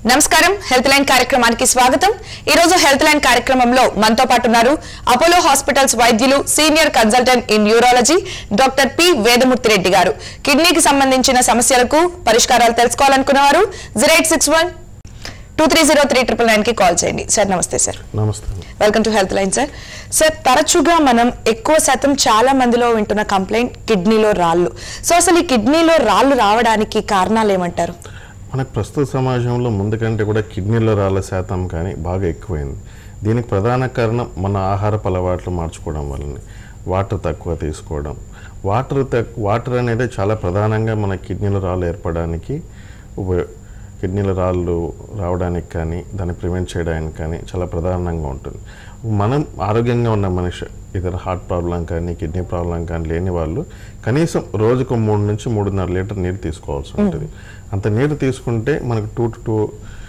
నమస్కారం health line కార్యక్రమానికి స్వాగతం ఈ రోజు హెల్త్ లైన్ కార్యక్రమంలో మనతో పాటు ఉన్నారు అపోలో హాస్పిటల్స్ వైద్యులు senior consultant in neurology doctor P Vedamurthy Reddy గారు కిడ్నీకి సంబంధించిన సమస్యలకు పరిష్కారాలు తెలుసుకోవాలనుకున్నవారు zero eight six one two three zero three triple nine కి కాల్ చేయండి సార్ నమస్తే సార్ నమస్తే welcome to health line sir sir తరచుగా మనం ఎక్కువ శాతం చాలా మందిలో వింటున్న కంప్లైంట్ కిడ్నీలో రాళ్ళు సో అసలు ఈ కిడ్నీలో రాళ్ళు రావడానికి కారణాలు ఏమంటారు మనకు ప్రస్తుత సమాజంలో ముందు కంటే కూడా కిడ్నీలో రాళ్ళ శాతం కానీ బాగా ఎక్కువైంది దీనికి ప్రధాన కారణం మన ఆహారపు అలవాట్లు మార్చుకోవడం వల్లనే వాటర్ తక్కువ తీసుకోవడం వాటర్ తక్ వాటర్ అనేది చాలా ప్రధానంగా మన కిడ్నీలో రాళ్ళు ఏర్పడడానికి ఉపయోగ కిడ్నీల రాళ్ళు రావడానికి కానీ దాన్ని ప్రివెంట్ చేయడానికి కానీ చాలా ప్రధానంగా ఉంటుంది మనం ఆరోగ్యంగా ఉన్న మనిషి ఇతర హార్ట్ ప్రాబ్లం కానీ కిడ్నీ ప్రాబ్లం కానీ లేని వాళ్ళు కనీసం రోజుకు మూడు నుంచి మూడున్నర లీటర్ నీరు తీసుకోవాల్సి ఉంటుంది అంత నీరు తీసుకుంటే మనకు two to two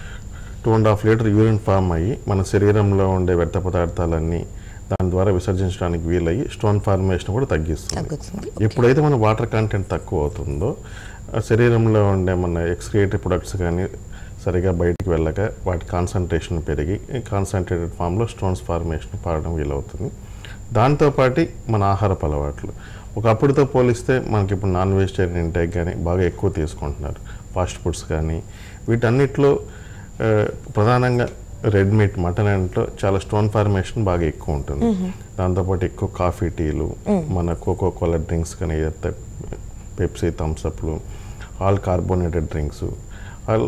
two and half litre urine form అయ్యి మన శరీరంలో ఉండే వ్యర్థ పదార్థాలన్నీ దాని ద్వారా విసర్జించడానికి వీలయ్యి స్టోన్ ఫార్మేషన్ కూడా తగ్గిస్తుంది తగ్గుతుంది ఎప్పుడైతే మన వాటర్ కంటెంట్ తక్కువ అవుతుందో ఆ శరీరంలో ఉండే మన ఎక్స్క్రియేటివ్ ప్రొడక్ట్స్ కానీ సరిగా బయటికి వెళ్ళక వాటి కాన్సన్ట్రేషన్ పెరిగి కాన్సన్ట్రేటెడ్ ఫామ్లో స్టోన్స్ ఫార్మేషన్ పాడడం వీలవుతుంది దాంతోపాటు మన ఆహారపు అలవాట్లు ఒకప్పుడుతో పోలిస్తే మనకి ఇప్పుడు నాన్ వెజిటేరియన్ ఇంటేక్ కానీ బాగా ఎక్కువ తీసుకుంటున్నారు ఫాస్ట్ ఫుడ్స్ కానీ వీటన్నిటిలో ఆ, ప్రధానంగా రెడ్ మీట్ మటన్ అంట్లో చాలా స్టోన్ ఫార్మేషన్ బాగా ఎక్కువ ఉంటుంది దాంతోపాటు ఎక్కువ కాఫీ టీలు మన కోకో కోలా డ్రింక్స్ కానీ ఏదైతే పెప్సీ థమ్స్అప్లు all carbonated drinks all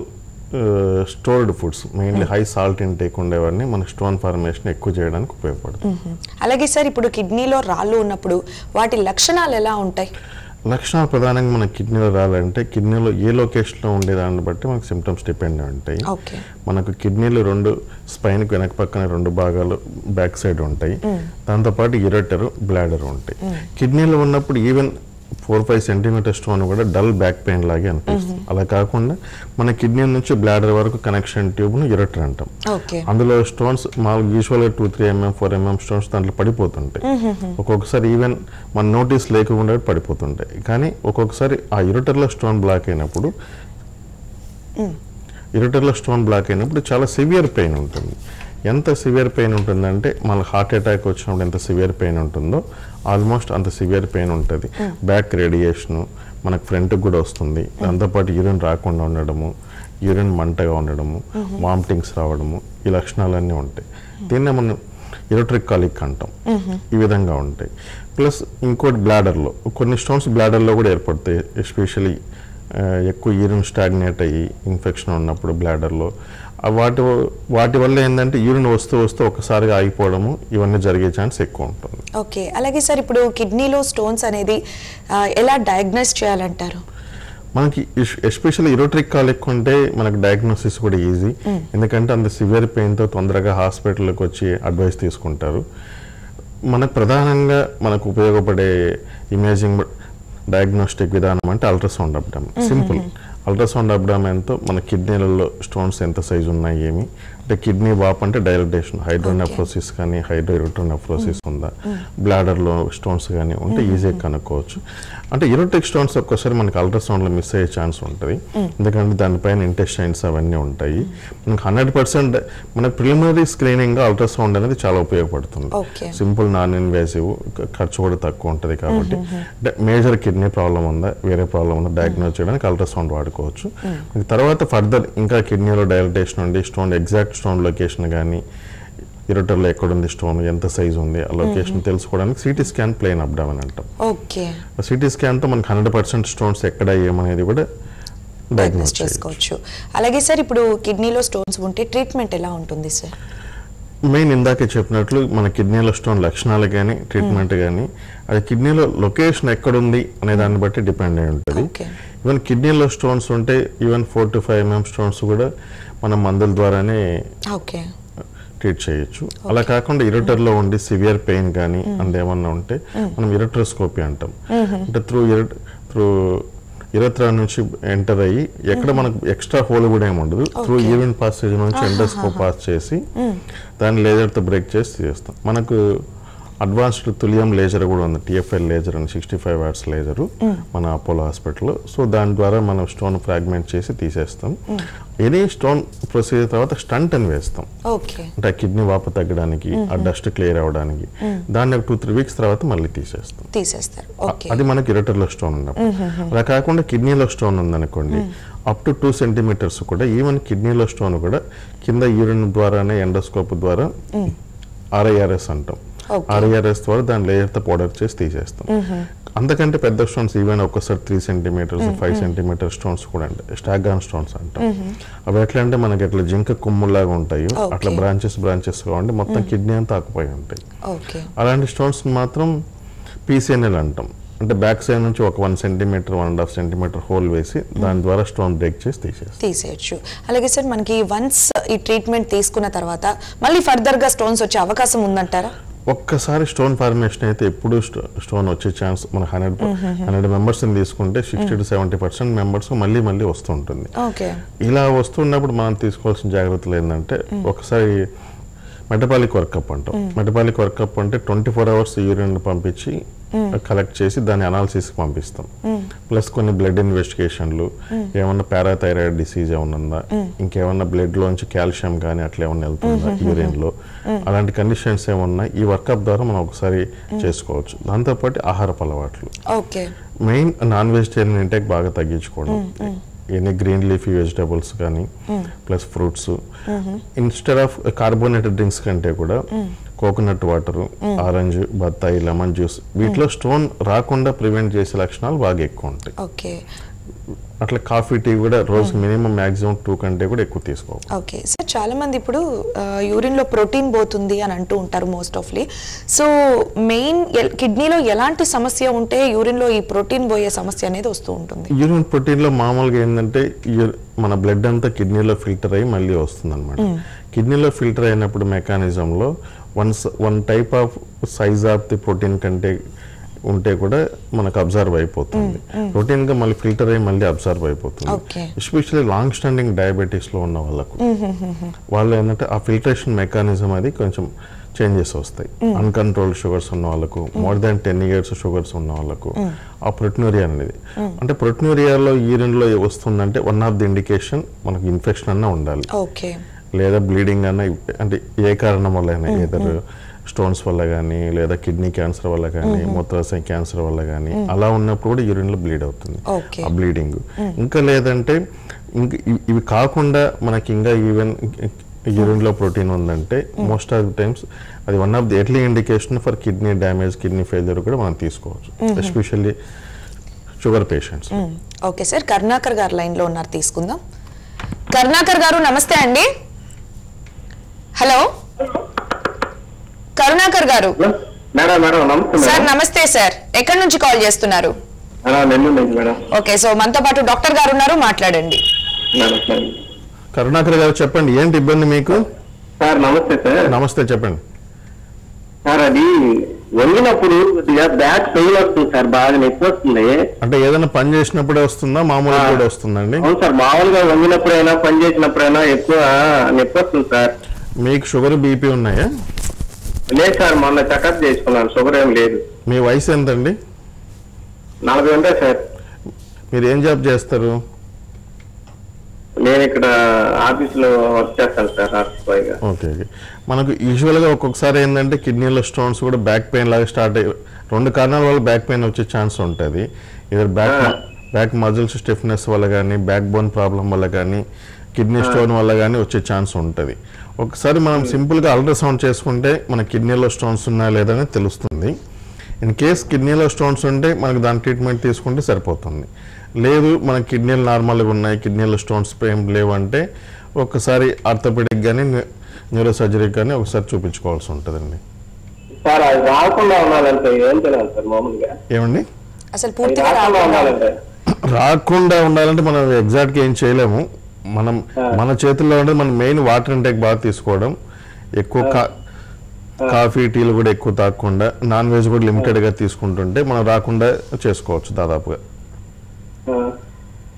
stored foods mainly high salt intake ఉండేవన్నీ మన స్టోన్ ఫార్మేషన్ ఎక్కువ చేయడానికి ఉపయోగపడుతుంది అలాగే సార్ ఇప్పుడు కిడ్నీలో రాళ్ళు ఉన్నప్పుడు వాటి లక్షణాలు ఎలా ఉంటాయి లక్షణాలు ప్రధానంగా మన కిడ్నీలో రాలంటే కిడ్నీలో ఏ లొకేషన్లో ఉండే దాన్ని బట్టి మనకు సిమ్టమ్స్ డిపెండ్ అయి ఉంటాయి ఓకే మనకు కిడ్నీలు రెండు స్పైన్కి వెనక పక్కన రెండు భాగాలు బ్యాక్ సైడ్ ఉంటాయి దాంతోపాటు ఇరటర్ బ్లాడర్ ఉంటాయి కిడ్నీలో ఉన్నప్పుడు even four five centimetre stone కూడా డల్ బ్యాక్ పెయిన్ లాగే అనిపిస్తుంది అలా కాకుండా మన కిడ్నీ నుంచి బ్లాడర్ వరకు కనెక్షన్ ట్యూబ్ను ఇరటర్ అంటాం ఓకే అందులో స్టోన్స్ మామూలు యూజువల్గా two three MM four MM stones దాంట్లో పడిపోతుంటాయి ఒక్కొక్కసారి ఈవెన్ మన నోటీస్ లేకుండా పడిపోతుంటాయి కానీ ఒక్కొక్కసారి ఆ ఇరుటర్లో స్టోన్ బ్లాక్ అయినప్పుడు ఇరుటర్లో స్టోన్ బ్లాక్ అయినప్పుడు చాలా సివియర్ పెయిన్ ఉంటుంది ఎంత సివియర్ పెయిన్ ఉంటుందంటే మన హార్ట్ అటాక్ వచ్చినప్పుడు ఎంత సివియర్ పెయిన్ ఉంటుందో ఆల్మోస్ట్ అంత సివియర్ పెయిన్ ఉంటుంది బ్యాక్ రేడియేషను మనకు ఫ్రంట్కి కూడా వస్తుంది దాంతోపాటు యూరిన్ రాకుండా ఉండడము యూరిన్ మంటగా ఉండడము వామిటింగ్స్ రావడము ఈ లక్షణాలన్నీ ఉంటాయి దీన్నే మనం ఇలక్ట్రిక్ కాలిక్ అంటాం ఈ విధంగా ఉంటాయి ప్లస్ ఇంకోటి బ్లాడర్లో కొన్ని స్టోన్స్ బ్లాడర్లో కూడా ఏర్పడతాయి ఎస్పెషలీ ఎక్కువ యూరిన్ స్టాగ్నేట్ అయ్యి ఇన్ఫెక్షన్ ఉన్నప్పుడు బ్లాడర్లో వాటి వాటి వల్ల ఏంటంటే యూరిన్ వస్తూ వస్తూ ఒకసారిగా ఆగిపోవడము ఇవన్నీ జరిగే ఛాన్స్ ఎక్కువ ఉంటుంది ఓకే అలాగే సార్ ఇప్పుడు కిడ్నీలో స్టోన్స్ అనేది ఆ, ఎలా డయాగ్నోస్ చేయాలంటారు మనకి ఎస్పెషల్లీ ఇరోట్రిక్ కాల్ ఎక్కువ ఉంటే మనకి డయాగ్నోసిస్ కూడా ఈజీ ఎందుకంటే అంత సివియర్ పెయిన్తో తొందరగా హాస్పిటల్కి వచ్చి అడ్వైస్ తీసుకుంటారు మనకు ప్రధానంగా మనకు ఉపయోగపడే ఇమేజింగ్ డయాగ్నోస్టిక్ విధానం అంటే అల్ట్రాసౌండ్ అబ్డామ్ సింపుల్ అల్ట్రాసౌండ్ అబ్డామెన్తో మన కిడ్నీలలో స్టోన్స్ ఎంత సైజు ఉన్నాయి ఏమి అంటే కిడ్నీ వాప్ అంటే డైలటేషన్ హైడ్రోనెఫ్రోసిస్ కానీ హైడ్రోఇరోటోనెఫ్రోసిస్ ఉందా బ్లాడర్లో స్టోన్స్ కానీ ఉంటే ఈజీగా కనుక్కోవచ్చు అంటే ఇరోటిక్ స్టోన్స్ ఒక్కోసారి మనకి అల్ట్రాసౌండ్లో మిస్ అయ్యే ఛాన్స్ ఉంటుంది ఎందుకంటే దానిపైన ఇంటెస్టైన్స్ అవన్నీ ఉంటాయి మనకి హండ్రెడ్ పర్సెంట్ మన ప్రిలిమినరీ స్క్రీనింగ్ అల్ట్రాసౌండ్ అనేది చాలా ఉపయోగపడుతుంది Okay. సింపుల్ నాన్ ఇన్వేసివ్ ఖర్చు కూడా తక్కువ ఉంటుంది కాబట్టి మేజర్ కిడ్నీ ప్రాబ్లం ఉందా వేరే ప్రాబ్లం ఉందా డయాగ్నోస్ చేయడానికి అల్ట్రాసౌండ్ వాడుకోవచ్చు తర్వాత ఫర్దర్ ఇంకా కిడ్నీలో డైలటేషన్ ఉండి స్టోన్ ఎగ్జాక్ట్ స్టోన్ లొకేషన్ కానీ ఇరటర్లో ఎక్కడుంది స్టోన్ ఎంత సైజు ఉంది ఆ లొకేషన్ తెలుసుకోవడానికి సిటీ స్కాన్ ప్లేన్ అప్డామని అంటాం ఓకే ఆ సిటీ స్కాన్తో మనకి హండ్రెడ్ పర్సెంట్ స్టోన్స్ ఎక్కడ ఏమనేది కూడా డయాగ్నోస్ డయాగ్నోస్ చేసుకోవచ్చు చేసుకోవచ్చు అలాగే సార్ ఇప్పుడు కిడ్నీలో స్టోన్స్ ఉంటే ట్రీట్మెంట్ ఎలా ఉంటుంది సార్ మెయిన్ ఇందాకే చెప్పినట్లు మన కిడ్నీలో స్టోన్ లక్షణాలు కానీ ట్రీట్మెంట్ కానీ అది కిడ్నీలో లొకేషన్ ఎక్కడుంది అనే దాన్ని బట్టి డిపెండ్ అయి ఉంటుంది Okay. ఈవెన్ కిడ్నీలో స్టోన్స్ ఉంటే even four to five MM stones కూడా మనం మందుల ద్వారానే ఓకే ట్రీట్ చేయొచ్చు అలా కాకుండా ఇరటర్లో ఉండి సివియర్ పెయిన్ కానీ అండ్ ఏమన్నా ఉంటే మనం ఇరట్రోస్కోపీ అంటాం అంటే త్రూ ఇరట్ త్రూ ఇరత్రా నుంచి ఎంటర్ అయ్యి ఎక్కడ మనకు ఎక్స్ట్రా హోల్ కూడా ఏమి ఉండదు త్రూ యూరిన్ పాసేజ్ నుంచి ఎండోస్కోప్ పాస్ చేసి దాన్ని లేజర్తో బ్రేక్ చేసి చేస్తాం మనకు అడ్వాన్స్డ్ తులియం లేజర్ కూడా ఉంది టిఎఫ్ఎల్ లేజర్ అని సిక్స్టీ ఫైవ్ వాట్స్ లేజరు మన అపోలో హాస్పిటల్లో సో దాని ద్వారా మనం స్టోన్ ఫ్రాగ్మెంట్ చేసి తీసేస్తాం ఎనీ స్టోన్ ప్రొసీజర్ తర్వాత స్టంట్ అని వేస్తాం ఓకే అంటే ఆ కిడ్నీ వాపు తగ్గడానికి ఆ డస్ట్ క్లియర్ అవ్వడానికి దాన్ని ఒక టూ త్రీ వీక్స్ తర్వాత మళ్ళీ తీసేస్తాం తీసేస్తారు ఓకే అది మనకి ఇరటర్లో స్టోన్ ఉన్నప్పుడు అలా కాకుండా కిడ్నీలో స్టోన్ ఉందనుకోండి అప్ టు టూ సెంటీమీటర్స్ కూడా ఈవెన్ కిడ్నీలో స్టోన్ కూడా కింద యూరిన్ ద్వారానే ఎండోస్కోప్ ద్వారా ఆర్ఐఆర్ఎస్ అంటాం Okay. ఆర్ఐఆర్ఎస్ ద్వారా దాని లేయర్తో పౌడర్ చేసి తీసేస్తాం అంతకంటే పెద్ద స్టోన్స్ ఈవెన్ ఒక్కసారి three centimeters five centimeter stones కూడా ఉంటాయి స్టాగాన్ స్టోన్స్ అంటాం అవి ఎట్లా అంటే మనకి ఎట్లా జింక కొమ్ములాగా ఉంటాయి Okay. అట్లా బ్రాంచెస్ బ్రాంచెస్ గా ఉండి మొత్తం కిడ్నీ అంతా ఆకుపోయి ఉంటాయి ఓకే అలాంటి స్టోన్స్ మాత్రం పీసీఎన్ఎల్ అంటాం అంటే బ్యాక్ సైడ్ నుంచి ఒక one centimeter one and half centimeter hole వేసి దాని ద్వారా స్టోన్ బ్రేక్ చేసి తీసేస్తాం తీసేయచ్చు అలాగే సార్ మనకి వన్స్ ఈ ట్రీట్మెంట్ తీసుకున్న తర్వాత మళ్ళీ ఫర్దర్ గా స్టోన్స్ వచ్చే అవకాశం ఉందంటారా ఒక్కసారి స్టోన్ ఫార్మేషన్ అయితే ఎప్పుడు స్టోన్ వచ్చే ఛాన్స్ మన హండ్రెడ్ హండ్రెడ్ మెంబర్స్ని తీసుకుంటే sixty to seventy percent members మళ్ళీ మళ్ళీ వస్తుంటుంది ఓకే ఇలా వస్తున్నప్పుడు మనం తీసుకోవాల్సిన జాగ్రత్తలు ఏంటంటే ఒకసారి మెటబాలిక్ వర్కప్ అంటాం మెటబాలిక్ వర్కప్ అంటే ట్వంటీ ఫోర్ అవర్స్ యూరిన్ పంపించి కలెక్ట్ చేసి దాన్ని అనాలిసిస్కి పంపిస్తాం ప్లస్ కొన్ని బ్లడ్ ఇన్వెస్టిగేషన్లు ఏమన్నా పారాథైరాయిడ్ డిసీజ్ ఏమన్నా ఉందా ఇంకేమన్నా బ్లడ్ లోంచి కాల్షియం కానీ అట్లా ఏమన్నా వెళ్తుందా యూరిన్ లో అలాంటి కండిషన్స్ ఏమన్నా ఈ వర్కప్ ద్వారా మనం ఒకసారి చేసుకోవచ్చు దాంతోపాటు ఆహారపు అలవాట్లు okay main non vegetarian intake బాగా తగ్గించుకోవడం ఎనీ గ్రీన్ లీఫీ వెజిటబుల్స్ కానీ plus fruits instead of carbonated drinks కంటే కూడా కోకోనట్ వాటర్ ఆరెంజ్ బత్తాయి లెమన్ జ్యూస్ వీటిలో స్టోన్ రాకుండా ప్రివెంట్ చేసే లక్షణాలు బాగా ఎక్కువ ఉంటాయి ఓకే అట్లా కాఫీ టీ కూడా రోజు మినిమం మాక్సిమం టూ కంటే కూడా ఎక్కువ తీసుకోవాలి ఓకే సార్ చాలా మంది ఇప్పుడు యూరిన్ లో ప్రోటీన్ పోతుంది అని అంటూ ఉంటారు మోస్ట్ ఆఫ్లీ సో మెయిన్ కిడ్నీలో ఎలాంటి సమస్య ఉంటే యూరిన్ లో ఈ ప్రోటీన్ పోయే సమస్య అనేది వస్తూ ఉంటుంది యూరిన్ ప్రోటీన్లో మామూలుగా ఏంటంటే యు- మన బ్లడ్ అంతా కిడ్నీలో ఫిల్టర్ అయ్యి మళ్ళీ వస్తుంది అనమాట కిడ్నీలో ఫిల్టర్ అయినప్పుడు మెకానిజంలో one one type of size of the protein కంటే ఉంటే కూడా మనకు అబ్జర్వ్ అయిపోతుంది ప్రోటీన్ గా మళ్ళీ ఫిల్టర్ అయ్యి మళ్ళీ అబ్జర్వ్ అయిపోతుంది Okay. Especially long standing diabetes లో ఉన్న వాళ్ళకు వాళ్ళు ఏంటంటే ఆ ఫిల్టరేషన్ మెకానిజం అది కొంచెం చేంజెస్ వస్తాయి అన్కంట్రోల్ షుగర్స్ ఉన్న వాళ్ళకు more than ten years sugars ఉన్న వాళ్ళకు ఆ ప్రొట్నూరియా అనేది అంటే ప్రొట్నూరియాలో యూరిన్లో వస్తుందంటే వన్ ఆఫ్ ది ఇండికేషన్ మనకు ఇన్ఫెక్షన్ అన్న ఉండాలి ఓకే లేదా బ్లీడింగ్ అన్న అంటే ఏ కారణం వల్ల అయినా ఏదర్ స్టోన్స్ వల్ల కానీ లేదా కిడ్నీ క్యాన్సర్ వల్ల కానీ మూత్రాశయ క్యాన్సర్ వల్ల కానీ అలా ఉన్నప్పుడు కూడా యూరిన్లో బ్లీడ్ అవుతుంది Okay. ఆ బ్లీడింగ్ ఇంకా లేదంటే ఇంక ఇవి- ఇవి కాకుండా మనకి ఇంకా ఈవెన్ యూరిన్లో ప్రోటీన్ ఉందంటే మోస్ట్ ఆఫ్ ది టైమ్స్ అది one of the early indication for kidney damage kidney failure కూడా మనం తీసుకోవచ్చు especially sugar patients okay sir Karunakar గారు లైన్ లో ఉన్నారు తీసుకుందాం కరుణాకర్ గారు నమస్తే అండి హలో కరుణాకర్ గారు మేడం మేడం నమస్తే సార్ మేడం నమస్తే సార్ ఎక్కడి నుంచి కాల్ చేస్తున్నారు మేడం నెల్లూరు నుంచి మేడం ఓకే సో మనతో పాటు డాక్టర్ గారు ఉన్నారు మాట్లాడండి మేడం సార్ కరుణాకర్ గారు చెప్పండి ఏంటి ఇబ్బంది మీకు సార్ నమస్తే సార్ నమస్తే చెప్పండి సార్ అది వంగినప్పుడు కొద్దిగా బ్యాక్ పెయిన్ వస్తుంది సార్ బాగా నొప్పి వస్తుంది అంటే ఏదైనా పని చేసినప్పుడే వస్తుందా మామూలుగా ఆ. కూడా వస్తుందండి అవును సార్ మామూలుగా వంగినప్పుడైనా పని చేసినప్పుడైనా ఎక్కువ నొప్పి వస్తుంది సార్ మీకు షుగర్ బీపీ ఉన్నాయా లేదు సార్ మొన్న చెకప్ చేసుకున్నాను షుగర్ ఏం లేదు మీ వయసు ఎంతండి నలభై ఉంటాయి సార్ మీరు ఏం జాబ్ చేస్తారు నేను ఇక్కడ ఆఫీస్ లో వర్క్ చేస్తాను సార్ ఆఫీస్ బాయ్ గా ఓకే ఓకే మనకు యూజువల్గా ఒక్కొక్కసారి ఏంటంటే కిడ్నీలో స్టోన్స్ కూడా బ్యాక్ పెయిన్ లాగా స్టార్ట్ అయ్యి రెండు కారణాల వల్ల బ్యాక్ పెయిన్ వచ్చే ఛాన్స్ ఉంటుంది ఇది బ్యాక్ ఆ. బ్యాక్ మజిల్స్ స్టిఫ్నెస్ వల్ల కానీ బ్యాక్ బోన్ ప్రాబ్లం వల్ల కానీ కిడ్నీ స్టోన్ వల్ల కానీ వచ్చే ఛాన్స్ ఉంటుంది ఒకసారి మనం సింపుల్గా అల్ట్రాసౌండ్ చేసుకుంటే మన కిడ్నీలో స్టోన్స్ ఉన్నాయా లేదని తెలుస్తుంది ఇన్ కేస్ కిడ్నీలో స్టోన్స్ ఉంటే మనకు దాని ట్రీట్మెంట్ తీసుకుంటే సరిపోతుంది లేదు మన కిడ్నీలు నార్మల్గా ఉన్నాయి కిడ్నీలో స్టోన్స్ ఏం లేవు అంటే ఒక్కసారి ఆర్థోపెడిక్ కానీ న్యూరో సర్జరీకి కానీ ఒకసారి చూపించుకోవాల్సి ఉంటుందండి సార్ అది రాకుండా ఉండాలంటే ఏం చేయాలి సార్ మామూలుగా ఏమండి అసలు అది పూర్తిగా రాకుండా రాకుండా ఉండాలంటే రాకుండా ఉండాలంటే మనం ఎగ్జాక్ట్గా ఏం చేయలేము మనం మన చేతుల్లో ఉంటే మనం మెయిన్ వాటర్ ఇంటేక్ బాగా తీసుకోవడం ఎక్కువ కా- కాఫీ టీలు కూడా ఎక్కువ తాగకుండా నాన్ వెజ్ కూడా లిమిటెడ్గా తీసుకుంటుంటే మనం రాకుండా చేసుకోవచ్చు దాదాపుగా ఆ.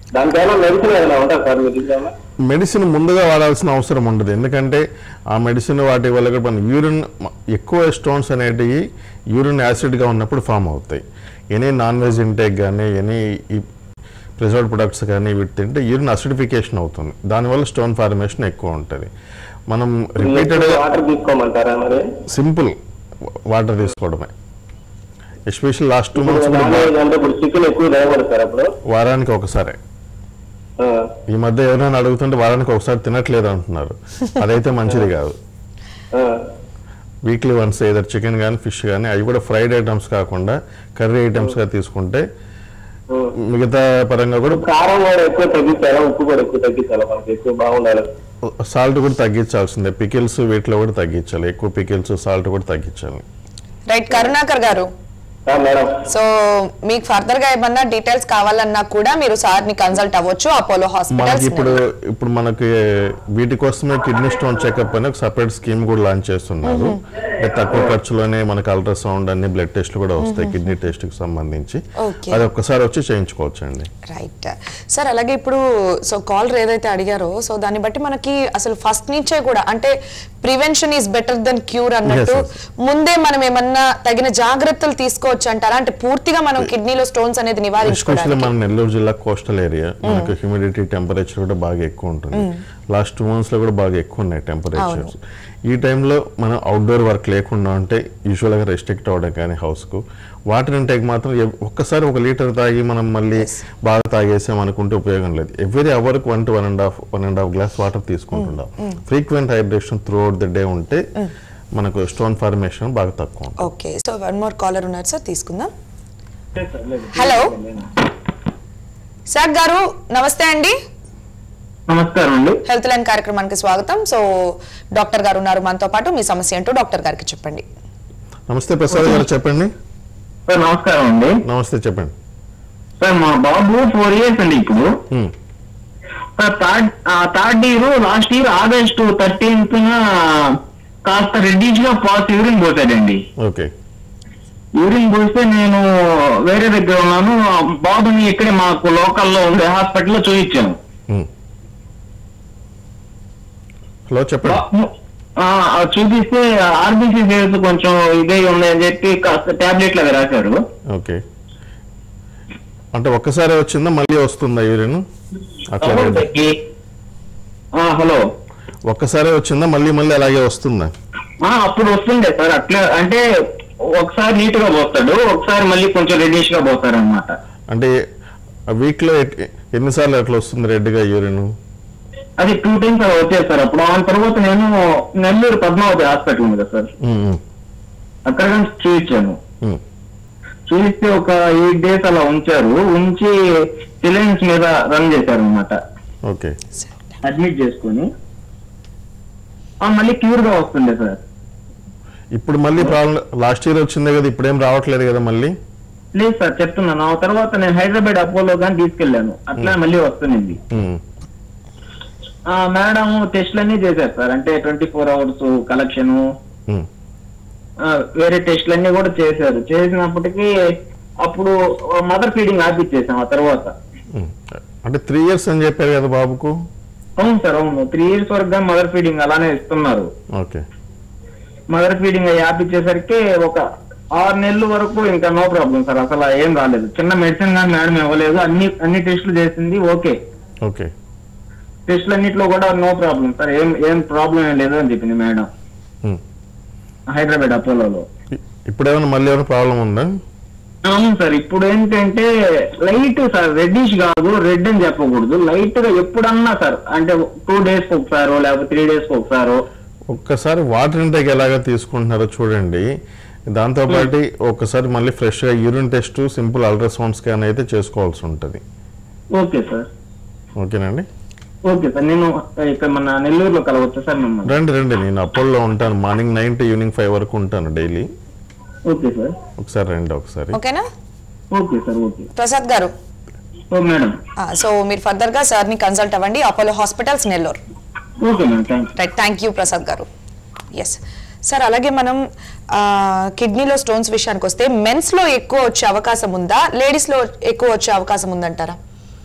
దానికైనా మెడిసిన్ ఏదైనా ఉందా సార్ మీ దగ్గర మెడిసిన్ ముందుగా వాడాల్సిన అవసరం ఉండదు ఎందుకంటే ఆ మెడిసిన్ వాటి వల్ల కూడా మన యూరిన్ ఎక్కువ స్టోన్స్ అనేటివి యూరిన్ యాసిడ్గా ఉన్నప్పుడు ఫామ్ అవుతాయి ఎనీ నాన్ వెజ్ ఇంటేక్ కానీ ఎనీ ఈ ప్రిజర్వ్డ్ ప్రొడక్ట్స్ కానీ వీటి తింటే యూరిన్ అసిడిఫికేషన్ అవుతుంది దానివల్ల స్టోన్ ఫార్మేషన్ ఎక్కువ ఉంటుంది మనం రిపీటెడ్గా వాటర్ తీసుకోమంటారా మరి సింపుల్ వాటర్ తీసుకోవడమే special last two months non veg అంటే ఇప్పుడు చికెన్ ఎక్కువ తినకూడదు సార్ అప్పుడు వారానికి ఒకసారి ఆ, ఈ మధ్య ఎవరైనా అడుగుతుంటే వారానికి ఒకసారి తినట్లేదు అంటున్నారు అదైతే మంచిది కాదు ఆ, వీక్లీ వన్స్ ఏదర్ చికెన్ కానీ ఫిష్ కానీ అవి కూడా ఫ్రైడ్ ఐటమ్స్ కాకుండా కర్రీ ఐటమ్స్గా తీసుకుంటే ఆ. మిగతా పరంగా కూడా కారం కూడా ఎక్కువ తగ్గించాలా ఉప్పు కూడా ఎక్కువ తగ్గించాలా మనకి ఎక్కువ బాగుండాలి సాల్ట్ కూడా తగ్గించాల్సిందే పికిల్స్ వీటిలో కూడా తగ్గించాలి ఎక్కువ పికిల్స్ సాల్ట్ కూడా తగ్గించాలి రైట్ కరుణాకర్ గారు ఆ, మేడం సో మీకు ఫర్దర్ గా ఏమన్నా డీటెయిల్స్ కావాలన్నా కూడా మీరు సార్ ని కన్సల్ట్ అవ్వచ్చు అపోలో మనకి హాస్పిటల్స్ ఇప్పుడు ఇప్పుడు మనకి వీటి కోసమే కిడ్నీ స్టోన్ చెకప్ అని ఒక సపరేట్ స్కీమ్ కూడా లాంచ్ చేస్తున్నారు అంటే తక్కువ ఖర్చులోనే మనకి అల్ట్రాసౌండ్ అన్ని బ్లడ్ టెస్ట్లు కూడా వస్తాయి కిడ్నీ టెస్ట్ కి సంబంధించి Okay. అది ఒక్కసారి వచ్చి చేయించుకోవచ్చు అండి రైట్ సార్ అలాగే ఇప్పుడు సో కాలర్ ఏదైతే అడిగారో సో దాన్ని బట్టి మనకి అసలు ఫస్ట్ నుంచే కూడా అంటే prevention is better than cure అన్నట్టు Yes, ముందే మనం ఏమన్నా తగిన జాగ్రత్తలు తీసుకోవచ్చు అంటారా అంటే పూర్తిగా మనం కిడ్నీలో స్టోన్స్ అనేది ఎస్పెషల్లీ నివారించుకోవడానికి మన నెల్లూరు జిల్లా కోస్టల్ ఏరియా మనకు హ్యూమిడిటీ టెంపరేచర్ కూడా బాగా ఎక్కువ ఉంటుంది లాస్ట్ టూ మంత్స్ లో కూడా బాగా ఎక్కువ ఉన్నాయి టెంపరేచర్స్ ఈ టైంలో మనం అవుట్డోర్ వర్క్ లేకుండా ఉంటే యూజువల్ గా రెస్ట్రిక్ట్ అవ్వడం కానీ హౌస్ కు వాటర్ ఇంటేక్ మాత్రం ఎవ్- ఒక్కసారి ఒక లీటర్ తాగి మనం మళ్ళీ బాగా తాగేసాం అనుకుంటే ఉపయోగం లేదు every hour one to one and half one and half glass water తీసుకుంటున్నాం frequent hydration throughout the day ఉంటే మనకు స్టోన్ ఫార్మేషన్ బాగా తక్కువ ఉంటుంది okay so one more caller ఉన్నారు సార్ తీసుకుందాం హలో సార్ గారు నమస్తే అండి నమస్కారం అండి హెల్త్ లైన్ కార్యక్రమానికి స్వాగతం సో డాక్టర్ గారు ఉన్నారు మనతో పాటు మీ సమస్య ఏంటో డాక్టర్ గారికి చెప్పండి నమస్తే ప్రసాద్ గారు చెప్పండి సార్ నమస్కారం అండి నమస్తే చెప్పండి సార్ మా బాబు ఫోర్ ఇయర్స్ అండి ఇప్పుడు హ్మ్. Sir third third year last year August thirteenth కాస్త రెడ్డిష్ గా పాస్ యూరిన్ పోసాడండి ఓకే యూరిన్ పోస్తే నేను వేరే దగ్గర ఉన్నాను ఆ బాబుని ఇక్కడే మాకు లోకల్లో ఉండే హాస్పిటల్లో చూపించాను హ్మ్. హలో చెప్పండి బా- ఆ, ఆ చూపిస్తే ఆర్బీసీ సేల్స్ కొంచెం ఇదే ఉన్నాయని చెప్పి కాస్త టాబ్లెట్లు అవి రాశారు ఓకే అంటే ఒక్కసారి వచ్చిందా మళ్ళీ వస్తుందా యూరిన్ అట్లా లేదు. ఆ, హలో ఒక్కసారి వచ్చిందా మళ్ళీ మళ్ళీ అలాగే వస్తుందా ఆ, అప్పుడు వస్తుండే సార్ అట్లా అంటే ఒకసారి నీట్ గా పోస్తాడు ఒకసారి మళ్ళీ కొంచెం రెడ్డిష్ గా పోతారు అనమాట అంటే వీక్ లో ఎట్- ఎన్నిసార్లు అట్లా వస్తుంది రెడ్గా యూరిన్ అది టూ టైమ్స్ అలా వచ్చేది సార్ అప్పుడు ఆ తర్వాత నేను నెల్లూరు పద్మావతి హాస్పిటల్ ఉంది కదా సార్ అక్కడ నుంచి చూపించాను చూపిస్తే ఒక ఎయిట్ డేస్ అలా ఉంచారు ఉంచి సిలిండర్స్ మీద రన్ చేశారు అనమాట ఓకే అడ్మిట్ చేసుకుని ఆ, మళ్ళీ క్యూర్ గా వస్తుండే సార్ ఇప్పుడు మళ్ళీ ప్రాబ్లం లాస్ట్ ఇయర్ వచ్చిందే కదా ఇప్పుడేం రావట్లేదు కదా మళ్ళీ లేదు సార్ చెప్తున్నాను ఆ తర్వాత నేను హైదరాబాద్ అపోలో కానీ తీసుకెళ్లాను అట్లా మళ్ళీ వస్తుంది ఉమ్. ఆ మేడం టెస్ట్లు అన్ని చేశారు సార్ అంటే twenty four hours collection um. వేరే టెస్ట్లు అన్ని కూడా చేశారు చేసినప్పటికీ అప్పుడు మదర్ ఫీడింగ్ ఆపిచ్చేసాం ఆ తర్వాత ఉమ్. అంటే త్రీ ఇయర్స్ అని చెప్పారు కదా బాబుకు అవును సార్ అవును త్రీ ఇయర్స్ వరకు మదర్ ఫీడింగ్ అలానే ఇస్తున్నారు ఓకే మదర్ ఫీడింగ్ ఆపిచ్చేసరికి ఒక ఆరు నెలల వరకు ఇంకా నో ప్రాబ్లం సార్ అసలు ఏం రాలేదు చిన్న మెడిసిన్ కానీ మేడం ఇవ్వలేదు అన్ని అన్ని టెస్టులు చేసింది ఓకే ఓకే టెస్టులు అన్నిట్లో కూడా నో ప్రాబ్లం సార్ ఏం ఏం ప్రాబ్లం ఏం లేదు అని చెప్పింది మేడం ఉమ్. హైదరాబాద్ అపోలోలో ఇ- ఇప్పుడేమైనా మళ్ళీ ఏమైనా ప్రాబ్లం ఉందా అవును సార్ ఇప్పుడు ఏంటంటే లైట్ సార్ రెడ్డిష్ కాదు రెడ్ అని చెప్పకూడదు లైట్ గా ఎప్పుడన్నా సార్ అంటే టూ డేస్ కి ఒకసారో లేకపోతే త్రీ డేస్ కి ఒకసారో ఒక్కసారి వాటర్ ఇంటేక్ ఎలాగ తీసుకుంటున్నారో చూడండి దాంతోపాటు ఒక్కసారి మళ్ళీ ఫ్రెష్గా urine test simple ultrasound scan అయితే చేసుకోవాల్సి ఉంటుంది ఓకే సార్ ఓకేనండి ఓకే సార్ నేను ఇక్కడ మన నెల్లూరులో కలవచ్చా సార్ మిమ్మల్ని రండి రండి నేను అపోలో ఉంటాను morning nine to evening five వరకు ఉంటాను డైలీ ఓకే సార్ ఒకసారి రండి ఒకసారి ఓకేనా ఓకే సార్ ఓకే ప్రసాద్ గారు ఓ మేడం ఆ, సో మీరు ఫర్దర్ గా సార్ ని కన్సల్ట్ అవ్వండి Apollo hospitals Nellore okay madam thank right thank you Prasad గారు ఎస్ సార్ అలాగే మనం ఆ, కిడ్నీలో స్టోన్స్ విషయానికి వస్తే మెన్స్ లో ఎక్కువ వచ్చే అవకాశం ఉందా లేడీస్ లో ఎక్కువ వచ్చే అవకాశం ఉందంటారా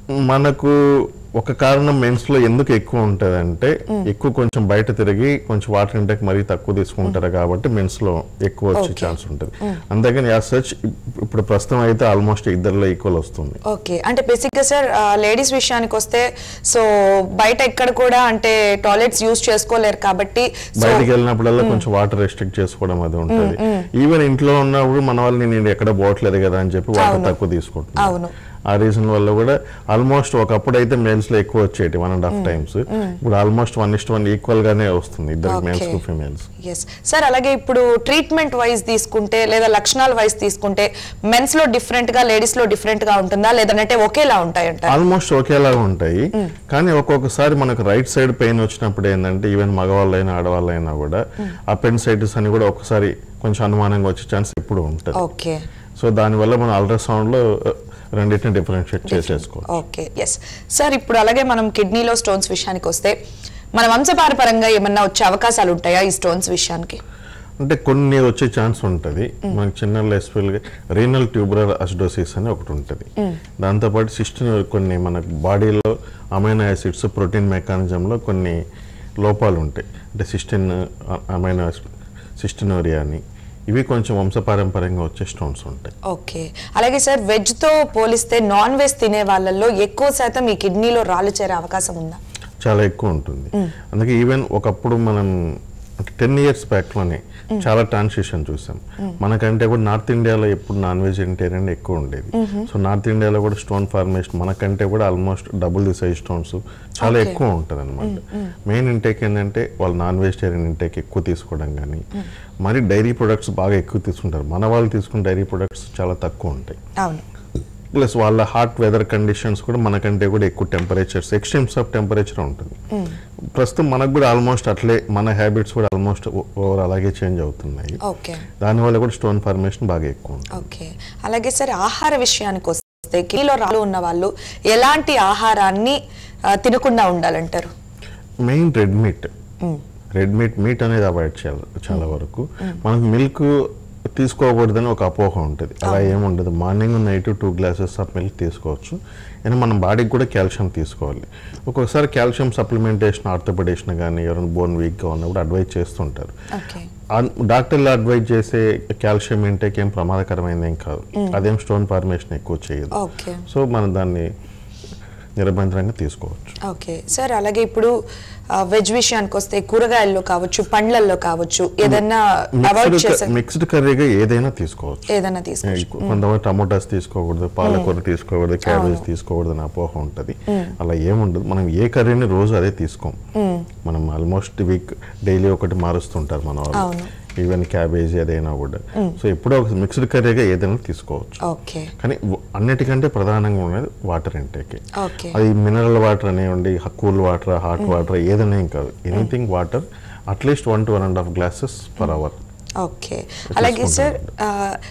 మనకు ఒక కారణం మెన్స్ లో ఎందుకు ఎక్కువ ఉంటది అంటే ఎక్కువ కొంచెం బయట తిరిగి కొంచెం వాటర్ ఇంటెక్ మరీ తక్కువ తీసుకుంటారు కాబట్టి మెన్స్ లో ఎక్కువ వచ్చే Okay. ఛాన్స్ ఉంటుంది అంతేగాని యాజ్ సచ్ ఇప్పుడు ప్రస్తుతం అయితే ఆల్మోస్ట్ ఇద్దరిలో ఈక్వల్ వస్తుంది ఓకే అంటే బేసిక్ గా సార్ లేడీస్ విషయానికి వస్తే సో బయట ఎక్కడ కూడా అంటే టాయిలెట్స్ యూజ్ చేసుకోలేరు కాబట్టి సో బయటికి వెళ్ళినప్పుడల్లా కొంచెం వాటర్ రెస్ట్రిక్ట్ చేసుకోవడం అది ఉంటుంది ఈవెన్ ఇంట్లో ఉన్నప్పుడు మన వాళ్ళు నేను ఎక్కడ పోవట్లేదు కదా అని చెప్పి వాటర్ అవును. తక్కువ తీసుకుంటున్నాను అవును ఆ రీజన్ వల్ల కూడా ఆల్మోస్ట్ ఒకప్పుడు అయితే మేల్స్ లో ఎక్కువ వచ్చేటి వన్ అండ్ హాఫ్ టైమ్స్ ఇప్పుడు almost one is to one equal గానే వస్తుంది ఇద్దరు Okay. మేల్స్ కు ఫిమేల్స్ ఎస్ సార్ అలాగే ఇప్పుడు ట్రీట్మెంట్ వైజ్ తీసుకుంటే లేదా లక్షణాల వైజ్ తీసుకుంటే మెన్స్ లో డిఫరెంట్ గా లేడీస్ లో డిఫరెంట్ గా ఉంటుందా లేదంటే ఒకేలా ఉంటాయంట ఆల్మోస్ట్ ఒకేలాగా ఉంటాయి కానీ ఒక్కొక్కసారి మనకు రైట్ సైడ్ పెయిన్ వచ్చినప్పుడు ఏంటంటే ఈవెన్ మగవాళ్ళైనా ఆడవాళ్ళైనా కూడా అపెండిసైటిస్ అని కూడా ఒకసారి కొంచెం అనుమానంగా వచ్చే ఛాన్స్ ఎప్పుడు ఉంటుంది ఓకే సో దానివల్ల మనం అల్ట్రాసౌండ్ లో uh, రెండింటిని డిఫరెన్షియేట్ చేసేసుకోవాలి ఓకే ఎస్ సార్ ఇప్పుడు అలాగే మనం కిడ్నీలో స్టోన్స్ విషయానికి వస్తే మన వంశపారపరంగా ఏమన్నా వచ్చే అవకాశాలు ఉంటాయా ఈ స్టోన్స్ విషయానికి అంటే కొన్ని వచ్చే ఛాన్స్ ఉంటుంది మనకి చిన్న ఎస్పెషల్గా రీనల్ ట్యూబరల్ అసిడోసిస్ అని ఒకటి ఉంటుంది దాంతోపాటు సిస్టమ్ కొన్ని మన బాడీలో అమైనో యాసిడ్స్ ప్రోటీన్ మెకానిజంలో కొన్ని లోపాలు ఉంటాయి అంటే సిస్టిన్ అమైనో సిస్టినోరియా అని ఇవి కొంచెం వంశపారంపర్యంగా వచ్చే స్టోన్స్ ఉంటాయి ఓకే అలాగే సార్ వెజ్ తో పోలిస్తే నాన్ వెజ్ తినే వాళ్ళల్లో ఎక్కువ శాతం ఈ కిడ్నీలో రాళ్ళు చేరే అవకాశం ఉందా చాలా ఎక్కువ ఉంటుంది అందుకే ఈవెన్ ఒకప్పుడు మనం టెన్ ఇయర్స్ బ్యాక్లోనే చాలా ట్రాన్సిషన్ చూసాం మనకంటే కూడా నార్త్ ఇండియాలో ఎప్పుడు నాన్ వెజిటేరియన్ ఎక్కువ ఉండేది సో నార్త్ ఇండియాలో కూడా స్టోన్ ఫార్మేషన్ మనకంటే కూడా almost double the size stones చాలా Okay. ఎక్కువ ఉంటుంది అనమాట మెయిన్ ఇంటేక్ ఏంటంటే వాళ్ళు నాన్ వెజిటేరియన్ ఇంటేక్ ఎక్కువ తీసుకోవడం కానీ మరి డైరీ ప్రొడక్ట్స్ బాగా ఎక్కువ తీసుకుంటారు మన వాళ్ళు తీసుకున్న డైరీ ప్రొడక్ట్స్ చాలా తక్కువ ఉంటాయి అవును ప్లస్ వాళ్ళ హాట్ వెదర్ కండిషన్స్ కూడా మనకంటే కూడా ఎక్కువ టెంపరేచర్స్ ఎక్స్ట్రీమ్స్ ఆఫ్ టెంపరేచర్ ఉంటుంది ప్రస్తుతం మనకు కూడా ఆల్మోస్ట్ అట్లే మన హ్యాబిట్స్ కూడా ఆల్మోస్ట్ ఓవర్ అలాగే చేంజ్ అవుతున్నాయి ఓకే దానివల్ల కూడా స్టోన్ ఫార్మేషన్ బాగా ఎక్కువ ఉంటుంది ఓకే అలాగే సరే ఆహార విషయానికి వస్తే కిలో రాళ్ళు ఉన్న వాళ్ళు ఎలాంటి ఆహారాన్ని ఆ, తినకుండా ఉండాలంటారు main red meat red meat meat అనేది అవాయిడ్ చేయాలి చాలా వరకు మనకు మిల్క్ తీసుకోకూడదని ఒక అపోహ ఉంటుంది అలా ఏముండదు morning night two glasses of milk తీసుకోవచ్చు అయినా మన బాడీకి కూడా కాల్షియం తీసుకోవాలి ఒక్కొక్కసారి కాల్షియం సప్లిమెంటేషన్ ఆర్థోపెడేషన్ కానీ ఎవరైనా బోన్ వీక్గా ఉన్నప్పుడు అడ్వైజ్ చేస్తుంటారు ఓకే ఆ- డాక్టర్లు అడ్వైజ్ చేసే కాల్షియం ఇంటేక్ ఏం ప్రమాదకరమైనది ఏం కాదు అదేం స్టోన్ ఫార్మేషన్ ఎక్కువ చేయదు ఓకే సో మనం దాన్ని నిరభ్యంతరంగా తీసుకోవచ్చు ఓకే సార్ అలాగే ఇప్పుడు వెజ్ విషయానికి వస్తే కూరగాయల్లో కావచ్చు పండ్లల్లో కావచ్చు ఏదన్నా అవాయిడ్ చేసే మిక్స్డ్ కర్రీగా ఏదైనా తీసుకోవచ్చు ఏదైనా తీసుకోవచ్చు కొంతమంది టమోటాస్ తీసుకోకూడదు పాలకూర తీసుకోకూడదు క్యాబేజ్ తీసుకోకూడదు అని అపోహ ఉంటుంది అలా ఏముండదు మనం ఏ కర్రీని రోజు అదే తీసుకోం మనం ఆల్మోస్ట్ వీక్ డైలీ ఒకటి మారుస్తుంటారు మన వాళ్ళు అవును. ఈవెన్ క్యాబేజీ అదైనా కూడా సో ఎప్పుడో ఒక మిక్స్డ్ కర్రీగా ఏదైనా తీసుకోవచ్చు ఓకే కానీ వ- అన్నిటికంటే ప్రధానంగా ఉన్నది వాటర్ ఇంటేక్ ఓకే అది మినరల్ వాటర్ అనేవండి కూల్ వాటర్ హాట్ వాటర్ ఏదైనా ఏం కాదు anything water atleast one to one and half glasses per hour okay అలాగే సార్ ఆ,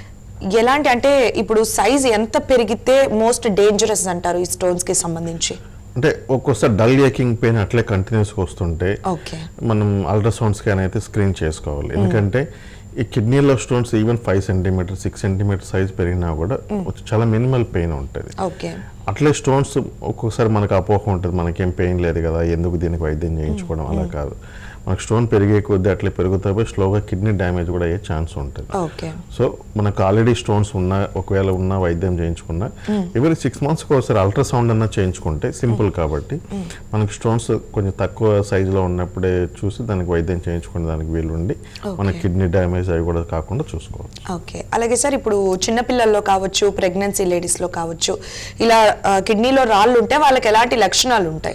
ఎలాంటి అంటే ఇప్పుడు సైజ్ ఎంత పెరిగితే మోస్ట్ డేంజరస్ అంటారు ఈ స్టోన్స్ కి సంబంధించి అంటే ఒక్కోసారి డల్ ఏకింగ్ పెయిన్ అట్లే కంటిన్యూస్గా వస్తుంటే ఓకే మనం అల్ట్రాసౌండ్ స్కాన్ అయితే స్క్రీన్ చేసుకోవాలి ఎందుకంటే ఈ కిడ్నీలో stones even five centimeter six centimeter size పెరిగినా కూడా చాలా మినిమల్ పెయిన్ ఉంటుంది ఓకే అట్లే స్టోన్స్ ఒక్కొక్కసారి మనకు అపోహ ఉంటుంది మనకేం పెయిన్ లేదు కదా ఎందుకు దీనికి వైద్యం చేయించుకోవడం అలా కాదు మనకు స్టోన్ పెరిగే కొద్దీ అట్లే పెరుగుతా పోయి స్లోగా కిడ్నీ డ్యామేజ్ కూడా అయ్యే ఛాన్స్ ఉంటుంది ఓకే సో మనకు ఆల్రెడీ స్టోన్స్ ఉన్నా ఒకవేళ ఉన్నా వైద్యం చేయించుకున్నా ఎవరి సిక్స్ మంత్స్కి ఒకసారి అల్ట్రాసౌండ్ అన్నా చేయించుకుంటే సింపుల్ కాబట్టి మనకి స్టోన్స్ కొంచెం తక్కువ సైజులో ఉన్నప్పుడే చూసి దానికి వైద్యం చేయించుకునే దానికి వీలుండి మన Okay. కిడ్నీ డ్యామేజ్ అవి కూడా కాకుండా చూసుకోవచ్చు ఓకే అలాగే సార్ ఇప్పుడు చిన్నపిల్లల్లో కావచ్చు ప్రెగ్నెన్సీ లేడీస్లో కావచ్చు ఇలా ఆ, కిడ్నీలో రాళ్ళు ఉంటే వాళ్ళకి ఎలాంటి లక్షణాలు ఉంటాయి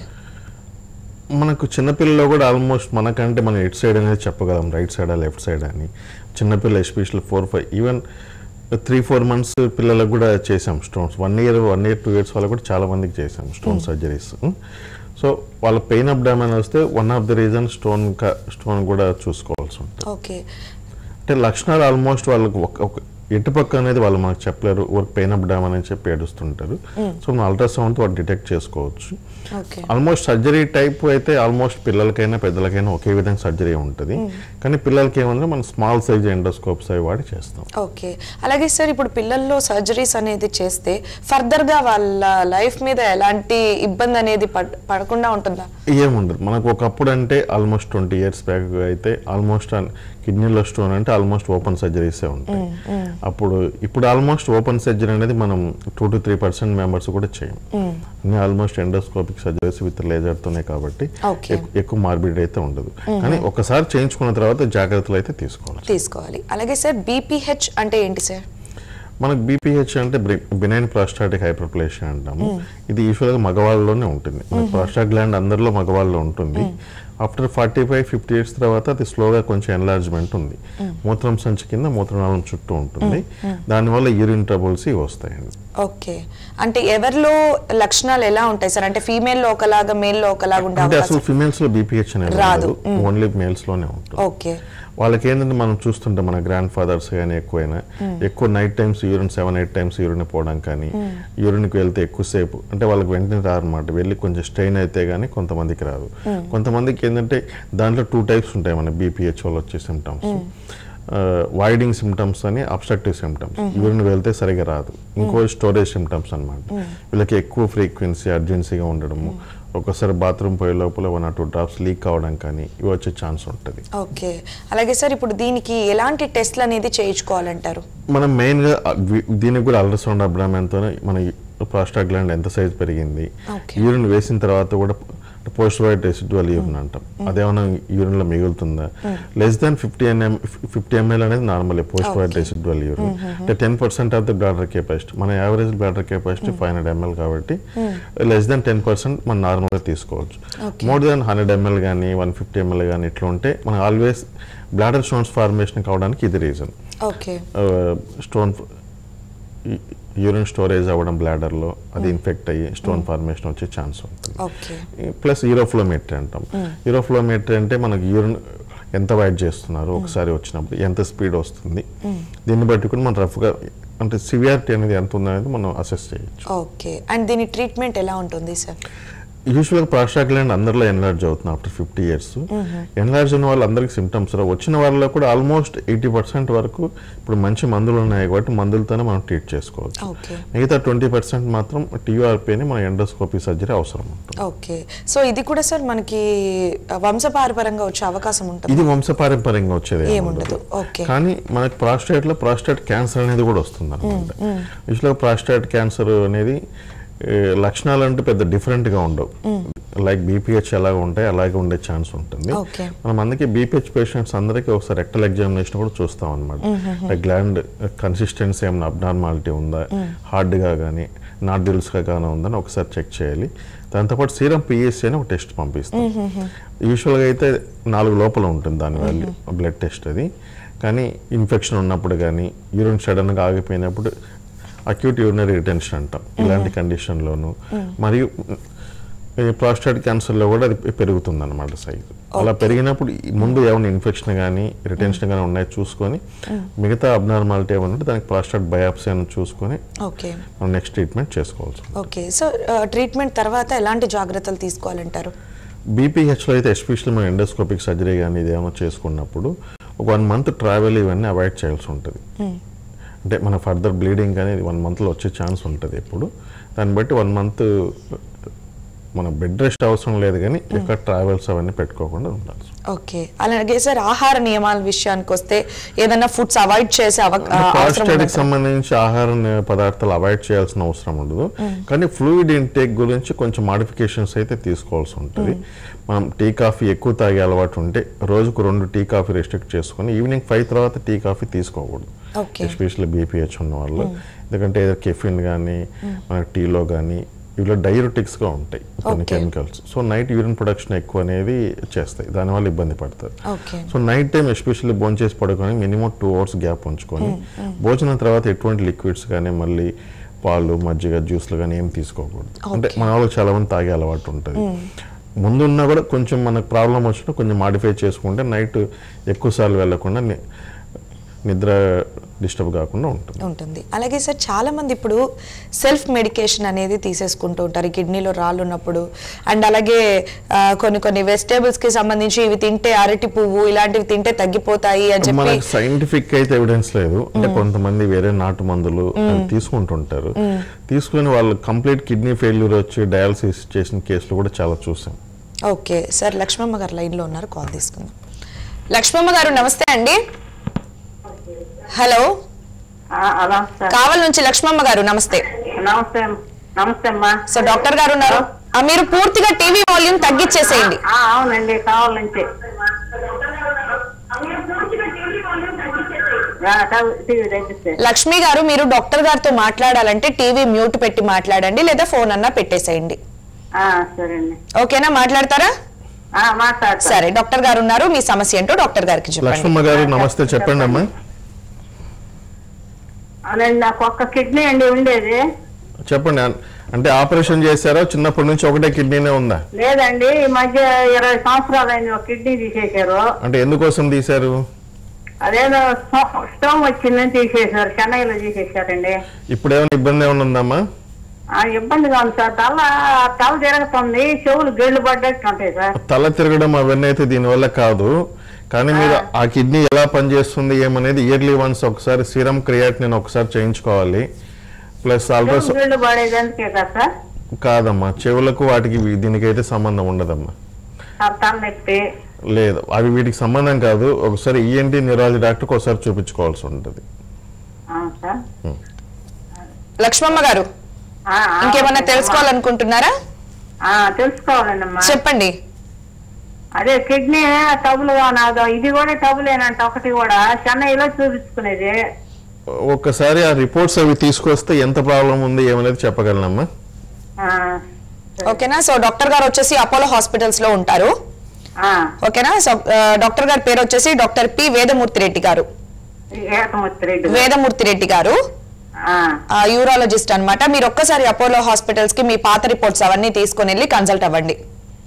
మనకు చిన్నపిల్లలో కూడా ఆల్మోస్ట్ మనకంటే మనం ఎట్ సైడ్ అనేది చెప్పగలం రైట్ సైడ్ లెఫ్ట్ సైడ్ అని చిన్నపిల్ల special four five even three four months పిల్లలకు కూడా చేసాం stones one year one year two years వాళ్ళకి కూడా చాలా మందికి చేసాం స్టోన్ సర్జరీస్ సో వాళ్ళ పెయిన్ అప్ డ్యామేజ్ వస్తే one of the reason stone stone కూడా చూసుకోవాల్సి ఉంటుంది ఓకే అంటే లక్షణాలు ఆల్మోస్ట్ వాళ్ళకి ఒక ఒక ఎటుపక్క అనేది వాళ్ళు మనకు చెప్పలేరు వర్క్ పెయిన్ అప్ డామ్ అని చెప్పి ఏడుస్తుంటారు సో మనం అల్ట్రాసౌండ్ వాళ్ళు డిటెక్ట్ చేసుకోవచ్చు ఓకే ఆల్మోస్ట్ సర్జరీ టైప్ అయితే ఆల్మోస్ట్ పిల్లలకైనా పెద్దలకైనా ఒకే విధంగా సర్జరీ ఉంటుంది కానీ పిల్లలకి ఏమంటే మనం స్మాల్ సైజ్ ఎండోస్కోప్స్ అవి వాడి చేస్తాం ఓకే అలాగే సార్ ఇప్పుడు పిల్లల్లో సర్జరీస్ అనేది చేస్తే ఫర్దర్ గా వాళ్ళ లైఫ్ మీద ఎలాంటి ఇబ్బంది అనేది పడ్- పడకుండా ఉంటుందా ఏముండదు మనకు ఒకప్పుడు అంటే ఆల్మోస్ట్ ట్వంటీ ఇయర్స్ బ్యాక్ అయితే ఆల్మోస్ట్ కిడ్నీలో స్టోన్ అంటే ఆల్మోస్ట్ ఓపెన్ సర్జరీసే ఉంటాయి అప్పుడు ఇప్పుడు ఆల్మోస్ట్ ఓపెన్ సర్జరీ అనేది మనం two to three percent members కూడా చేయం అన్ని ఆల్మోస్ట్ ఎండోస్కోపిక్ సర్జరీస్ విత్ లేజర్తోనే కాబట్టి Okay. ఎక్కు- ఎక్కువ మార్బిడ్ అయితే ఉండదు కానీ ఒకసారి చేయించుకున్న తర్వాత జాగ్రత్తలు అయితే తీసుకోవాలి తీసుకోవాలి అలాగే సార్ బీపీహెచ్ అంటే ఏంటి సార్ మనకు బీపీహెచ్ అంటే బినైన్ ప్రాస్టాటిక్ హైపర్ప్లేషన్ అంటాము ఇది యూజువల్గా మగవాళ్ళలోనే ఉంటుంది మనకి ప్రాస్టాట్ గ్లాండ్ అందరిలో మగవాళ్ళలో ఉంటుంది after forty five fifty years తర్వాత అది స్లోగా కొంచెం ఎన్లార్జ్మెంట్ ఉంది మూత్రం సంచి కింద మూత్రనాళం చుట్టూ ఉంటుంది దానివల్ల యూరిన్ ట్రబుల్స్ ఇవి వస్తాయండి ఓకే అంటే ఎవరిలో లక్షణాలు ఎలా ఉంటాయి సార్ అంటే ఫీమేల్ లో ఒకలాగా మేల్ లో ఒకలాగా ఉండే అంటే అసలు అవకాశం ఫిమేల్స్ లో బీపీహెచ్ అనేది రాదు. ఉండదు ఓన్లీ మేల్స్ లోనే ఉంటుంది ఓకే వాళ్ళకి ఏంటంటే మనం చూస్తుంటాం మన గ్రాండ్ ఫాదర్స్ కానీ ఎక్కువైనా ఎక్కువ night times urine seven eight times urine పోవడం కానీ యూరిన్కి వెళ్తే ఎక్కువసేపు అంటే వాళ్ళకి వెంటనే రారన్నమాట వెళ్ళి కొంచెం స్ట్రెయిన్ అయితే కానీ కొంతమందికి రాదు కొంతమందికి ఏంటంటే దాంట్లో టూ టైప్స్ ఉంటాయి మన బీపీహెచ్ వాళ్ళు వచ్చే సిమ్టమ్స్ వాయిడింగ్ సిమ్టమ్స్ అని అబ్స్ట్రక్టివ్ సిమ్టమ్స్ యూరిన్ వెళ్తే సరిగా రాదు ఇంకో స్టోరేజ్ సిమ్టమ్స్ అన్నమాట వీళ్ళకి ఎక్కువ ఫ్రీక్వెన్సీ అర్జెన్సీగా ఉండడము ఒక్కసారి బాత్రూమ్ పోయే లోపల one or two drops leak కావడం కానీ ఇవి వచ్చే ఛాన్స్ ఉంటుంది ఓకే అలాగే సార్ ఇప్పుడు దీనికి ఎలాంటి టెస్ట్లు అనేది చేయించుకోవాలంటారు మనం మెయిన్గా దీనికి కూడా అల్ట్రాసౌండ్ అబ్రామెన్తో మన ప్రాస్టాట్ గ్లాండ్ ఎంత సైజ్ పెరిగింది Okay. యూరిన్ వేసిన తర్వాత కూడా పోస్ట్ వైట్ రెసిడ్యువల్ యూరిన్ అంటాం అదేమన్నా యూరిన్ లో మిగులుతుందా less than fifty NM fifty ML అనేది normal post void Okay. Residual urine అంటే ten percent of the bladder capacity మన average bladder capacity five hundred ML కాబట్టి లెస్ దాన్ టెన్ పర్సెంట్ మనం నార్మల్గా తీసుకోవచ్చు Okay. More than hundred ML కానీ one fifty ML కానీ ఇట్లా ఉంటే మనం ఆల్వేస్ బ్లాడర్ స్టోన్స్ ఫార్మేషన్ కావడానికి ఇది reason okay stone urine storage అవ్వడం బ్లాడర్లో అది ఇన్ఫెక్ట్ అయ్యి స్టోన్ ఫార్మేషన్ వచ్చే ఛాన్స్ ఉంటుంది ఓకే ప్లస్ ఈరోఫ్లోమీటర్ అంటాం ఈరోఫ్లోమీటర్ అంటే మనకి యూరిన్ ఎంత వైట్ చేస్తున్నారు ఒకసారి వచ్చినప్పుడు ఎంత స్పీడ్ వస్తుంది దీన్ని బట్టి కూడా మనం రఫ్గా అంటే సివియారిటీ అనేది ఎంత ఉందనేది మనం అసెస్ చేయొచ్చు ఓకే అండ్ దీని ట్రీట్మెంట్ ఎలా ఉంటుంది సార్ యూజువల్గా ప్రాస్టాట్ గ్లాండ్ అందరిలో ఎన్లార్జ్ అవుతుంది ఆఫ్టర్ ఫిఫ్టీ ఇయర్స్ ఎన్లార్జ్ ఉన్న వాళ్ళందరికీ సిమ్టమ్స్ రావు వచ్చిన వాళ్ళలో కూడా ఆల్మోస్ట్ ఎయిటీ పర్సెంట్ వరకు ఇప్పుడు మంచి మందులు ఉన్నాయి కాబట్టి మందులతోనే మనం ట్రీట్ చేసుకోవచ్చు ఓకే మిగతా ట్వంటీ పర్సెంట్ మాత్రం టీఆర్పీని మన ఎండోస్కోపీ సర్జరీ అవసరం ఉంటుంది ఓకే సో ఇది కూడా సార్ మనకి వంశపారపరంగా వచ్చే అవకాశం ఉంటుంది ఇది వంశపారంపర్యంగా వచ్చేది ఏమి ఏముండదు. ఉండదు. ఓకే. కానీ మనకి ప్రాస్టేట్ లో ప్రాస్టేట్ క్యాన్సర్ అనేది కూడా వస్తుంది అనమాట యూజువల్గా ప్రాస్టేట్ క్యాన్సర్ అనేది ఏ, లక్షణాలు అంటే పెద్ద డిఫరెంట్ గా ఉండవు లైక్ బీపీహెచ్ ఎలాగ ఉంటాయి అలాగే ఉండే ఛాన్స్ ఉంటుంది ఓకే. మనం అందుకే బీపీహెచ్ పేషెంట్స్ అందరికీ ఒకసారి రెక్టల్ ఎగ్జామినేషన్ కూడా చూస్తాం అనమాట గ్లాండ్ కన్సిస్టెన్సీ ఏమైనా అబ్నార్మాలిటీ ఉందా హార్డ్గా కానీ నాడ్యూల్స్గా కానీ ఉందని ఒకసారి చెక్ చేయాలి దాంతోపాటు సీరం పిఎస్సీ అని ఒక టెస్ట్ పంపిస్తాం యూజువల్గా అయితే నాలుగు లోపల ఉంటుంది దాని వాల్యూ బ్లడ్ టెస్ట్ అది కానీ ఇన్ఫెక్షన్ ఉన్నప్పుడు కానీ యూరిన్ సడన్గా ఆగిపోయినప్పుడు అక్యూట్ యూరినరీ రిటెన్షన్ అంటాం ఇలాంటి కండిషన్లోను మరియు ప్రాస్టేట్ క్యాన్సర్లో కూడా అది పెరుగుతుంది అనమాట సైజు అలా పెరిగినప్పుడు ఈ ముందు ఏమైనా ఇన్ఫెక్షన్ కానీ రిటెన్షన్ కానీ ఉన్నాయో చూసుకొని మిగతా అబ్నార్మాలిటీ ఏమైనా ఉంటే దానికి ప్రాస్టేట్ బయాప్సీ అని చూసుకొని ఓకే మనం నెక్స్ట్ ట్రీట్మెంట్ చేసుకోవాల్సి ఉంటుంది ఓకే సో ట్రీట్మెంట్ తర్వాత ఎలాంటి జాగ్రత్తలు తీసుకోవాలంటారు బీపీహెచ్లో అయితే ఎస్పెషల్లీ మనం ఎండోస్కోపిక్ సర్జరీ కానీ ఇది ఏమైనా చేసుకున్నప్పుడు ఒక వన్ మంత్ ట్రావెల్ ఇవన్నీ అవాయిడ్ చేయాల్సి ఉంటుంది అంటే మన ఫర్దర్ బ్లీడింగ్ అనేది వన్ మంత్లో వచ్చే ఛాన్స్ ఉంటుంది ఎప్పుడు దాన్ని బట్టి వన్ మంత్ మన బెడ్ రెస్ట్ అవసరం లేదు కానీ ఎక్కడ ట్రావెల్స్ అవన్నీ పెట్టుకోకుండా ఉండాలి ఓకే అలాగే సార్ ఆహార నియమాల విషయానికి వస్తే ఏదైనా ఫుడ్స్ అవాయిడ్ చేసే అవ- ఆ, అవసరం ప్రాస్టేట్కి ఉందంటారా? సంబంధించి ఆహార ని- పదార్థాలు అవాయిడ్ చేయాల్సిన అవసరం ఉండదు కానీ ఫ్లూయిడ్ ఇంటేక్ గురించి కొంచెం మాడిఫికేషన్స్ అయితే తీసుకోవాల్సి ఉంటుంది మనం టీ కాఫీ ఎక్కువ తాగే అలవాటు ఉంటే రోజుకు రెండు టీ కాఫీ రెస్ట్రిక్ట్ చేసుకొని ఈవినింగ్ ఫైవ్ తర్వాత టీ కాఫీ తీసుకోకూడదు ఓకే ఎస్పెషల్లీ బీపీహెచ్ ఉన్న వాళ్ళు ఎందుకంటే ఏదో కెఫిన్ కానీ మనకి టీలో కానీ ఇవిలో డైరోటిక్స్గా ఉంటాయి కొన్ని Okay. Chemicals so night urine production ఎక్కువ అనేది చేస్తాయి దానివల్ల ఇబ్బంది పడతారు okay so night time especially భోజనం చేసి పడుకొని మినిమం టూ అవర్స్ గ్యాప్ ఉంచుకొని భోజనం తర్వాత ఎటువంటి లిక్విడ్స్ కానీ మళ్ళీ పాలు మజ్జిగ జ్యూస్లు కానీ ఏం తీసుకోకూడదు అంటే మన వాళ్ళకి చాలా మంది తాగే అలవాటు ఉంటుంది ముందున్నా కూడా కొంచెం మనకు ప్రాబ్లం వచ్చినా కొంచెం మాడిఫై చేసుకుంటే నైట్ ఎక్కువ సార్లు వెళ్ళకుండా ని- నిద్ర డిస్టర్బ్ కాకుండా ఉంటుంది ఉంటుంది అలాగే సార్ చాలా మంది ఇప్పుడు సెల్ఫ్ మెడికేషన్ అనేది తీసేసుకుంటూ ఉంటారు ఈ కిడ్నీలో రాళ్ళు ఉన్నప్పుడు అండ్ అలాగే ఆ, కొన్ని కొన్ని వెజిటేబుల్స్ కి సంబంధించి ఇవి తింటే అరటి పువ్వు ఇలాంటివి తింటే తగ్గిపోతాయి అని చెప్పి మనకి సైంటిఫిక్ అయితే ఎవిడెన్స్ లేదు అంటే కొంతమంది వేరే నాటు మందులు అవి తీసుకుంటుంటారు తీసుకుని వాళ్ళు కంప్లీట్ కిడ్నీ ఫెయిల్యూర్ వచ్చి డయాలసిస్ చేసిన కేసులు కూడా చాలా చూసాం ఓకే సార్ లక్ష్మమ్మ గారు లైన్లో ఉన్నారు కాల్ తీసుకుందాం లక్ష్మమ్మ గారు నమస్తే అండి హలో అలా సార్ కావల్ నుంచి లక్ష్మమ్మ గారు నమస్తే నమస్తే నమస్తే అమ్మా సో డాక్టర్ గారు ఉన్నారు ఆ, మీరు పూర్తిగా టీవీ వాల్యూమ్ తగ్గించేసేయండి ఆ, అవునండి కావాలి నుంచి టీవీ తగ్గిస్తే లక్ష్మి గారు మీరు డాక్టర్ గారితో మాట్లాడాలంటే టీవీ మ్యూట్ పెట్టి మాట్లాడండి లేదా ఫోన్ అన్నా పెట్టేసేయండి ఆ, సరే అండి ఓకేనా మాట్లాడతారా ఆ, మాట్లాడతా సరే డాక్టర్ గారు ఉన్నారు మీ సమస్య ఏంటో డాక్టర్ గారికి చెప్పండి లక్ష్మమ్మ గారు నమస్తే చెప్పండి అమ్మా అవునండి నాకు ఒక్క కిడ్నీ అండి ఉండేది చెప్పండి అన్- అంటే ఆపరేషన్ చేశారా చిన్నప్పటి నుంచి ఒకటే కిడ్నీనే ఉందా లేదండి ఈ మధ్య ఇరవై సంవత్సరాలు అయింది ఒక కిడ్నీ తీసేశారు అంటే ఎందుకోసం తీశారు అదేదో స్టో- స్టోమ్ వచ్చిందని తీసేశారు చెన్నైలో తీసేశారండి ఇప్పుడు ఏమైనా ఇబ్బంది ఏమైనా ఉందమ్మా ఆ, ఇబ్బందిగా ఉంది సార్ తల తల తిరుగుతుంది చెవులు గెళ్ళు పడ్డట్టు ఉంటాయి సార్ తల తిరగడం అవన్నీ అయితే దీనివల్ల కాదు కానీ మీరు ఆ కిడ్నీ ఎలా పనిచేస్తుంది ఏమనేది ఇయర్లీ వన్స్ ఒకసారి సీరం క్రియాట్ నేను ఒకసారి చేయించుకోవాలి ప్లస్ అల్ట్రాసౌ చెవులు గెళ్ళు పడేది అందుకే కదా సార్ కాదమ్మా చెవులకు వాటికి వీ- దీనికైతే సంబంధం ఉండదమ్మా ఆ తలనొప్పి లేదు అవి వీటికి సంబంధం కాదు ఒకసారి ఈఎన్టీ న్యూరాలజీ డాక్టర్కి ఒకసారి చూపించుకోవాల్సి ఉంటుంది అవును సార్ లక్ష్మమ్మ గారు ఆ, ఆ, ఇంకేమన్నా ఓకే. తెలుసుకోవాలనుకుంటున్నారా ఆ, తెలుసుకోవాలండి అమ్మా చెప్పండి అదే కిడ్నీ టబులుగా నాదో ఇది కూడా టబులేనంట ఒకటి కూడా చెన్నైలో చూపించుకునేది ఒక్కసారి ఆ రిపోర్ట్స్ అవి తీసుకొస్తే ఎంత ప్రాబ్లం ఉంది ఏమనేది చెప్పగలనమ్మా ఆ, ఓకేనా సో డాక్టర్ గారు వచ్చేసి అపోలో హాస్పిటల్స్ లో ఉంటారు ఆ, ఓకేనా సో ఆ, డాక్టర్ గారి పేరు వచ్చేసి డాక్టర్ పి వేదమూర్తి రెడ్డి గారు ఏకమూర్తి రెడ్డి గారు. వేదమూర్తి రెడ్డి గారు ఆ, యూరాలజిస్ట్ అన్నమాట మీరు ఒక్కసారి అపోలో హాస్పిటల్స్ కి మీ పాత రిపోర్ట్స్ అవన్నీ తీసుకొని వెళ్ళి కన్సల్ట్ అవ్వండి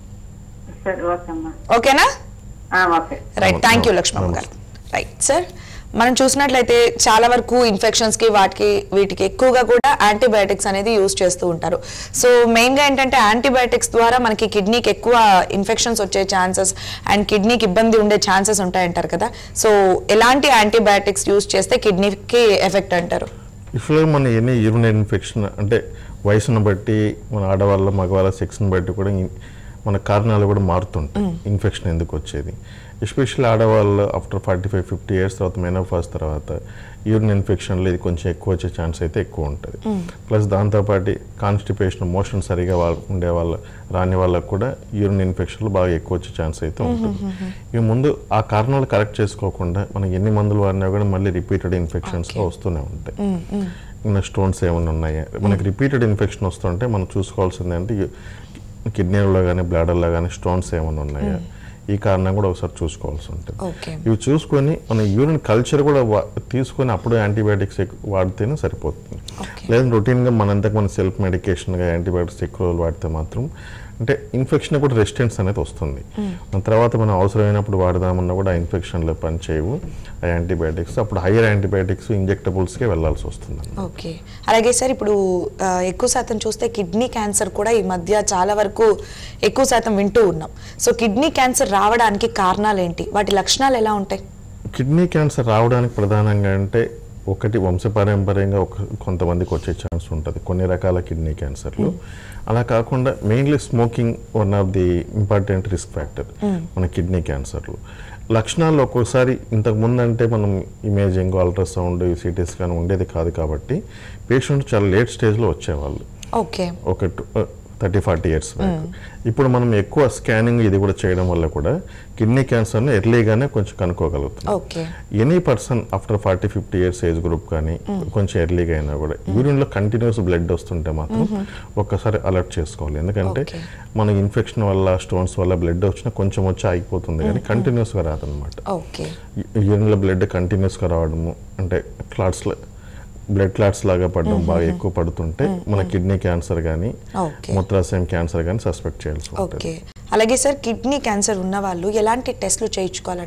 సరే ఓకే అమ్మా ఓకేనా ఆ, okay right thank you Lakshmamma గారు రైట్ సార్ మనం చూసినట్లయితే చాలా వరకు ఇన్ఫెక్షన్స్ కి వాటికి వీటికి ఎక్కువగా కూడా యాంటీబయాటిక్స్ అనేది యూజ్ చేస్తూ ఉంటారు సో మెయిన్ గా ఏంటంటే యాంటీబయాటిక్స్ ద్వారా మనకి కిడ్నీకి ఎక్కువ ఇన్ఫెక్షన్స్ వచ్చే ఛాన్సెస్ అండ్ కిడ్నీకి ఇబ్బంది ఉండే ఛాన్సెస్ ఉంటాయంటారు కదా సో ఎలాంటి యాంటీబయాటిక్స్ యూజ్ చేస్తే కిడ్నీకి ఎఫెక్ట్ అంటారు ఇఫ్లో మన ఎన్ని యూరినరీ ఇన్ఫెక్షన్ అంటే వయసును బట్టి మన ఆడవాళ్ళ మగవాళ్ళ సెక్స్ని బట్టి కూడా ఇన్- మన కారణాలు కూడా మారుతుంటాయి ఇన్ఫెక్షన్ ఎందుకు వచ్చేది ఎస్పెషల్లీ ఆడవాళ్ళు after forty five fifty years తర్వాత మెనోఫాస్ తర్వాత యూరిన్ ఇన్ఫెక్షన్లో ఇది కొంచెం ఎక్కువ వచ్చే ఛాన్స్ అయితే ఎక్కువ ఉంటుంది ప్లస్ దాంతోపాటు కాన్స్టిపేషన్ మోషన్ సరిగా వాళ్ళ ఉండే వాళ్ళ రాని వాళ్ళకు కూడా యూరిన్ ఇన్ఫెక్షన్లు బాగా ఎక్కువ వచ్చే ఛాన్స్ అయితే ఉంటుంది ఇవి ముందు ఆ కారణాలు కరెక్ట్ చేసుకోకుండా మనం ఎన్ని మందులు వాడినా కూడా మళ్ళీ రిపీటెడ్ ఇన్ఫెక్షన్స్ వస్తూనే ఉంటాయి ఇంకా స్టోన్స్ ఏమైనా ఉన్నాయా మనకి రిపీటెడ్ ఇన్ఫెక్షన్ వస్తుంటే మనం చూసుకోవాల్సింది అంటే కిడ్నీలలో కానీ బ్లాడర్లో కానీ స్టోన్స్ ఏమైనా ఉన్నాయా ఈ కారణం కూడా ఒకసారి చూసుకోవాల్సి ఉంటుంది ఓకే ఇవి చూసుకొని మన యూరిన్ కల్చర్ కూడా వా- తీసుకొని అప్పుడు యాంటీబయాటిక్స్ ఎక్కువ వాడితేనే సరిపోతుంది Okay. లేదా రొటీన్గా మనంతకు మన సెల్ఫ్ మెడికేషన్గా యాంటీబయాటిక్స్ ఎక్కువ రోజులు వాడితే మాత్రం అంటే ఇన్ఫెక్షన్ కూడా రెసిస్టెన్స్ అనేది వస్తుంది దాని తర్వాత మనం అవసరమైనప్పుడు వాడదామన్నా కూడా ఆ ఇన్ఫెక్షన్లో పని చేయవు ఆ యాంటీబయాటిక్స్ అప్పుడు హైయర్ యాంటీబయాటిక్స్ ఇంజెక్టబుల్స్కే వెళ్ళాల్సి వస్తుంది ఓకే అలాగే సార్ ఇప్పుడు ఆ, ఎక్కువ శాతం చూస్తే కిడ్నీ క్యాన్సర్ కూడా ఈ మధ్య చాలా వరకు ఎక్కువ శాతం వింటూ ఉన్నాం సో కిడ్నీ క్యాన్సర్ రావడానికి కారణాలు ఏంటి వాటి లక్షణాలు ఎలా ఉంటాయి కిడ్నీ క్యాన్సర్ రావడానికి ప్రధానంగా అంటే ఒకటి వంశపారంపర్యంగా ఒక కొంతమందికి వచ్చే ఛాన్స్ ఉంటుంది కొన్ని రకాల కిడ్నీ క్యాన్సర్లు అలా కాకుండా mainly smoking one of the important risk factor మన కిడ్నీ క్యాన్సర్లు లక్షణాలు ఒక్కోసారి ఇంతకు ముందు అంటే మనం ఇమేజింగ్ అల్ట్రాసౌండ్ సిటీ స్కాన్ ఉండేది కాదు కాబట్టి పేషెంట్ చాలా లేట్ స్టేజ్లో వచ్చేవాళ్ళు ఓకే ఒక థర్టీ ఫార్టీ ఇయర్స్ బ్యాక్ ఇప్పుడు మనం ఎక్కువ స్కానింగ్ ఇది కూడా చేయడం వల్ల కూడా కిడ్నీ క్యాన్సర్ని ఎర్లీగానే కొంచెం కనుక్కోగలుగుతున్నాం okay any person after forty fifty years age group కానీ కొంచెం ఎర్లీగా అయినా కూడా యూరిన్లో కంటిన్యూస్ బ్లడ్ వస్తుంటే మాత్రం ఒక్కసారి అలర్ట్ చేసుకోవాలి ఎందుకంటే Okay. మన ఇన్ఫెక్షన్ వల్ల స్టోన్స్ వల్ల బ్లడ్ వచ్చినా కొంచెం వచ్చి ఆగిపోతుంది కానీ కంటిన్యూస్గా రాదనమాట ఓకే యూరిన్లో బ్లడ్ కంటిన్యూస్గా రావడము అంటే క్లాట్స్లో బ్లడ్ క్లాట్స్ లాగా పడడం బాగా ఎక్కువ పడుతుంటే మన కిడ్నీ క్యాన్సర్ కానీ ఓకే మూత్రాశయం క్యాన్సర్ కానీ సస్పెక్ట్ చేయాల్సి ఉంటుంది ఓకే అలాగే సార్ కిడ్నీ క్యాన్సర్ ఉన్న వాళ్ళు ఎలాంటి టెస్ట్లు చేయించుకోవాలంటారు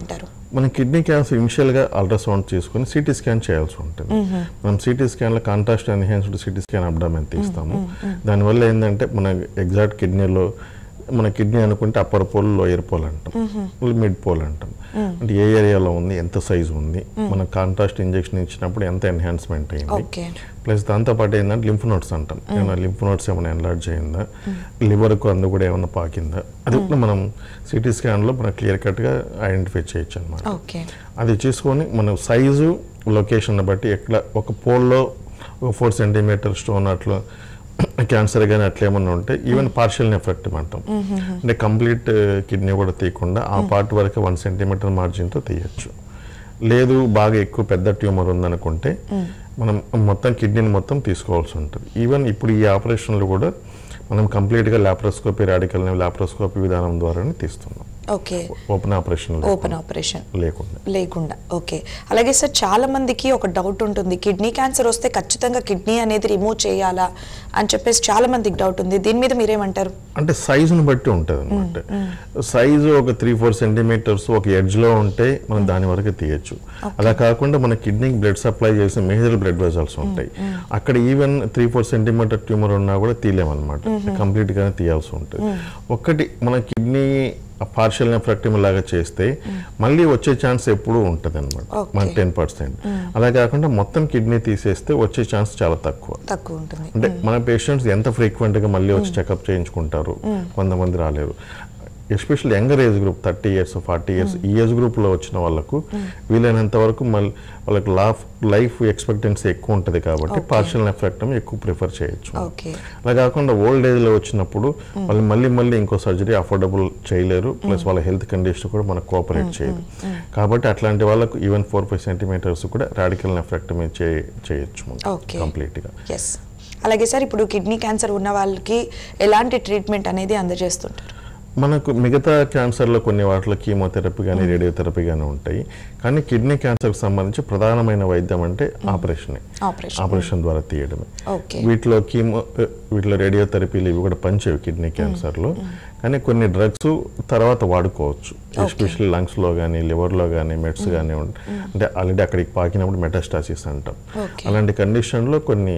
మన కిడ్నీ క్యాన్సర్ ఇనిషియల్గా అల్ట్రాసౌండ్ చేసుకుని సిటీ స్కాన్ చేయాల్సి ఉంటుంది మనం సిటీ స్కాన్లో contrast enhanced CT scan abdomen తీస్తాము దానివల్ల ఏంటంటే మన ఎగ్జాక్ట్ కిడ్నీలో మన కిడ్నీ అనుకుంటే అప్పర్ పోల్ లోయర్ పోల్ అంటాం మిడ్ పోల్ అంటాం అంటే ఏ ఏరియాలో ఉంది ఎంత సైజు ఉంది మన కాంట్రాస్ట్ ఇంజెక్షన్ ఇచ్చినప్పుడు ఎంత ఎన్హాన్స్మెంట్ అయింది ఓకే ప్లస్ దాంతోపాటు ఏంటంటే లింఫ్ నోట్స్ అంటాం ఏమైనా లింఫ్ నోట్స్ ఏమైనా ఎన్లార్జ్ అయిందా లివర్కు అందు కూడా ఏమైనా పాకిందా అది కూడా మనం సిటీ స్కాన్లో మనం క్లియర్ కట్గా ఐడెంటిఫై చేయొచ్చు అనమాట ఓకే అది చూసుకొని మనం సైజు లొకేషన్ బట్టి ఎక్కడ ఒక పోల్లో ఒక ఫోర్ సెంటీమీటర్ స్టోన్ అట్లా క్యాన్సర్ కానీ అట్లా ఏమన్నా ఉంటే ఈవెన్ పార్షియల్ నెఫ్రెక్టివ్ అంటాం అంటే కంప్లీట్ కిడ్నీ కూడా తీయకుండా ఆ పార్ట్ వరకు వన్ సెంటీమీటర్ మార్జిన్తో తీయచ్చు లేదు బాగా ఎక్కువ పెద్ద ట్యూమర్ ఉందనుకుంటే మనం మొత్తం కిడ్నీని మొత్తం తీసుకోవాల్సి ఉంటుంది ఈవెన్ ఇప్పుడు ఈ ఆపరేషన్లు కూడా మనం కంప్లీట్గా ల్యాప్రోస్కోపీ రాడికల్ ల్యాప్రోస్కోపీ విధానం ద్వారానే తీస్తున్నాం okay open operation open operation లేకుండా లేకుండా ఓకే అలాగే సార్ చాలా మందికి ఒక డౌట్ ఉంటుంది కిడ్నీ క్యాన్సర్ వస్తే ఖచ్చితంగా కిడ్నీ అనేది రిమూవ్ చేయాలా అని చెప్పేసి చాలా మందికి డౌట్ ఉంది దీని మీద మీరేమంటారు అంటే సైజుని బట్టి ఉంటుంది అనమాట సైజు ఒక త్రీ ఫోర్ సెంటీమీటర్స్ ఒక ఎడ్జ్లో ఉంటే మనం దాని వరకు తీయచ్చు అలా కాకుండా మన కిడ్నీకి బ్లడ్ సప్లై చేసే మేజర్ బ్లడ్ వెజల్స్ ఉంటాయి అక్కడ even three four centimetre tumour ఉన్నా కూడా తీయలేమన్నమాట కంప్లీట్గానే తీయాల్సి ఉంటుంది ఒక్కటి మన కిడ్నీ పార్షియల్ నెఫ్రాక్టివ్ లాగా చేస్తే మళ్ళీ వచ్చే ఛాన్స్ ఎప్పుడూ ఉంటుంది అనమాట Okay. మన టెన్ పర్సెంట్ అలా కాకుండా మొత్తం కిడ్నీ తీసేస్తే వచ్చే ఛాన్స్ చాలా తక్కువ తక్కువ ఉంటుంది అంటే మన పేషెంట్స్ ఎంత ఫ్రీక్వెంట్గా మళ్ళీ వచ్చి చెకప్ చేయించుకుంటారు కొంతమంది రాలేరు especially younger age group thirty years forty years ఈ ఏజ్ గ్రూప్లో వచ్చిన వాళ్ళకు వీలైనంత వరకు మళ్ళీ వాళ్ళకి లాఫ్ లైఫ్ ఎక్స్పెక్టెన్సీ ఎక్కువ ఉంటుంది కాబట్టి పార్షియల్ ఎఫెక్ట్ ఎక్కువ ప్రిఫర్ చేయొచ్చు ఓకే అలా కాకుండా ఓల్డ్ ఏజ్లో వచ్చినప్పుడు వాళ్ళు మళ్ళీ మళ్ళీ ఇంకో సర్జరీ అఫోర్డబుల్ చేయలేరు ప్లస్ వాళ్ళ హెల్త్ కండిషన్ కూడా మనకు కోఆపరేట్ చేయదు కాబట్టి అట్లాంటి వాళ్ళకు ఈవెన్ ఫోర్ ఫైవ్ సెంటీమీటర్స్ కూడా రాడికల్ నెఫ్రెక్టమీ చేయొచ్చు Okay. కంప్లీట్గా ఎస్ అలాగే సార్ ఇప్పుడు కిడ్నీ క్యాన్సర్ ఉన్న వాళ్ళకి ఎలాంటి ట్రీట్మెంట్ అనేది అందజేస్తుంటారు మనకు మిగతా క్యాన్సర్లో కొన్ని వాటిలో కీమోథెరపీ కానీ రేడియోథెరపీ కానీ ఉంటాయి కానీ కిడ్నీ క్యాన్సర్కి సంబంధించి ప్రధానమైన వైద్యం అంటే ఆపరేషన్ ఆపరేషన్ ఆపరేషన్ ద్వారా తీయడమే ఓకే వీటిలో కీమో వీటిలో రేడియోథెరపీలు ఇవి కూడా పనిచేవి కిడ్నీ క్యాన్సర్లో కానీ కొన్ని డ్రగ్స్ తర్వాత వాడుకోవచ్చు ఎస్పెషల్లీ లంగ్స్లో కానీ లివర్లో కానీ మెడ్స్ కానీ అంటే ఆల్రెడీ అక్కడికి పాకినప్పుడు మెటాస్టాసిస్ అంటాం Okay. అలాంటి కండిషన్లో కొన్ని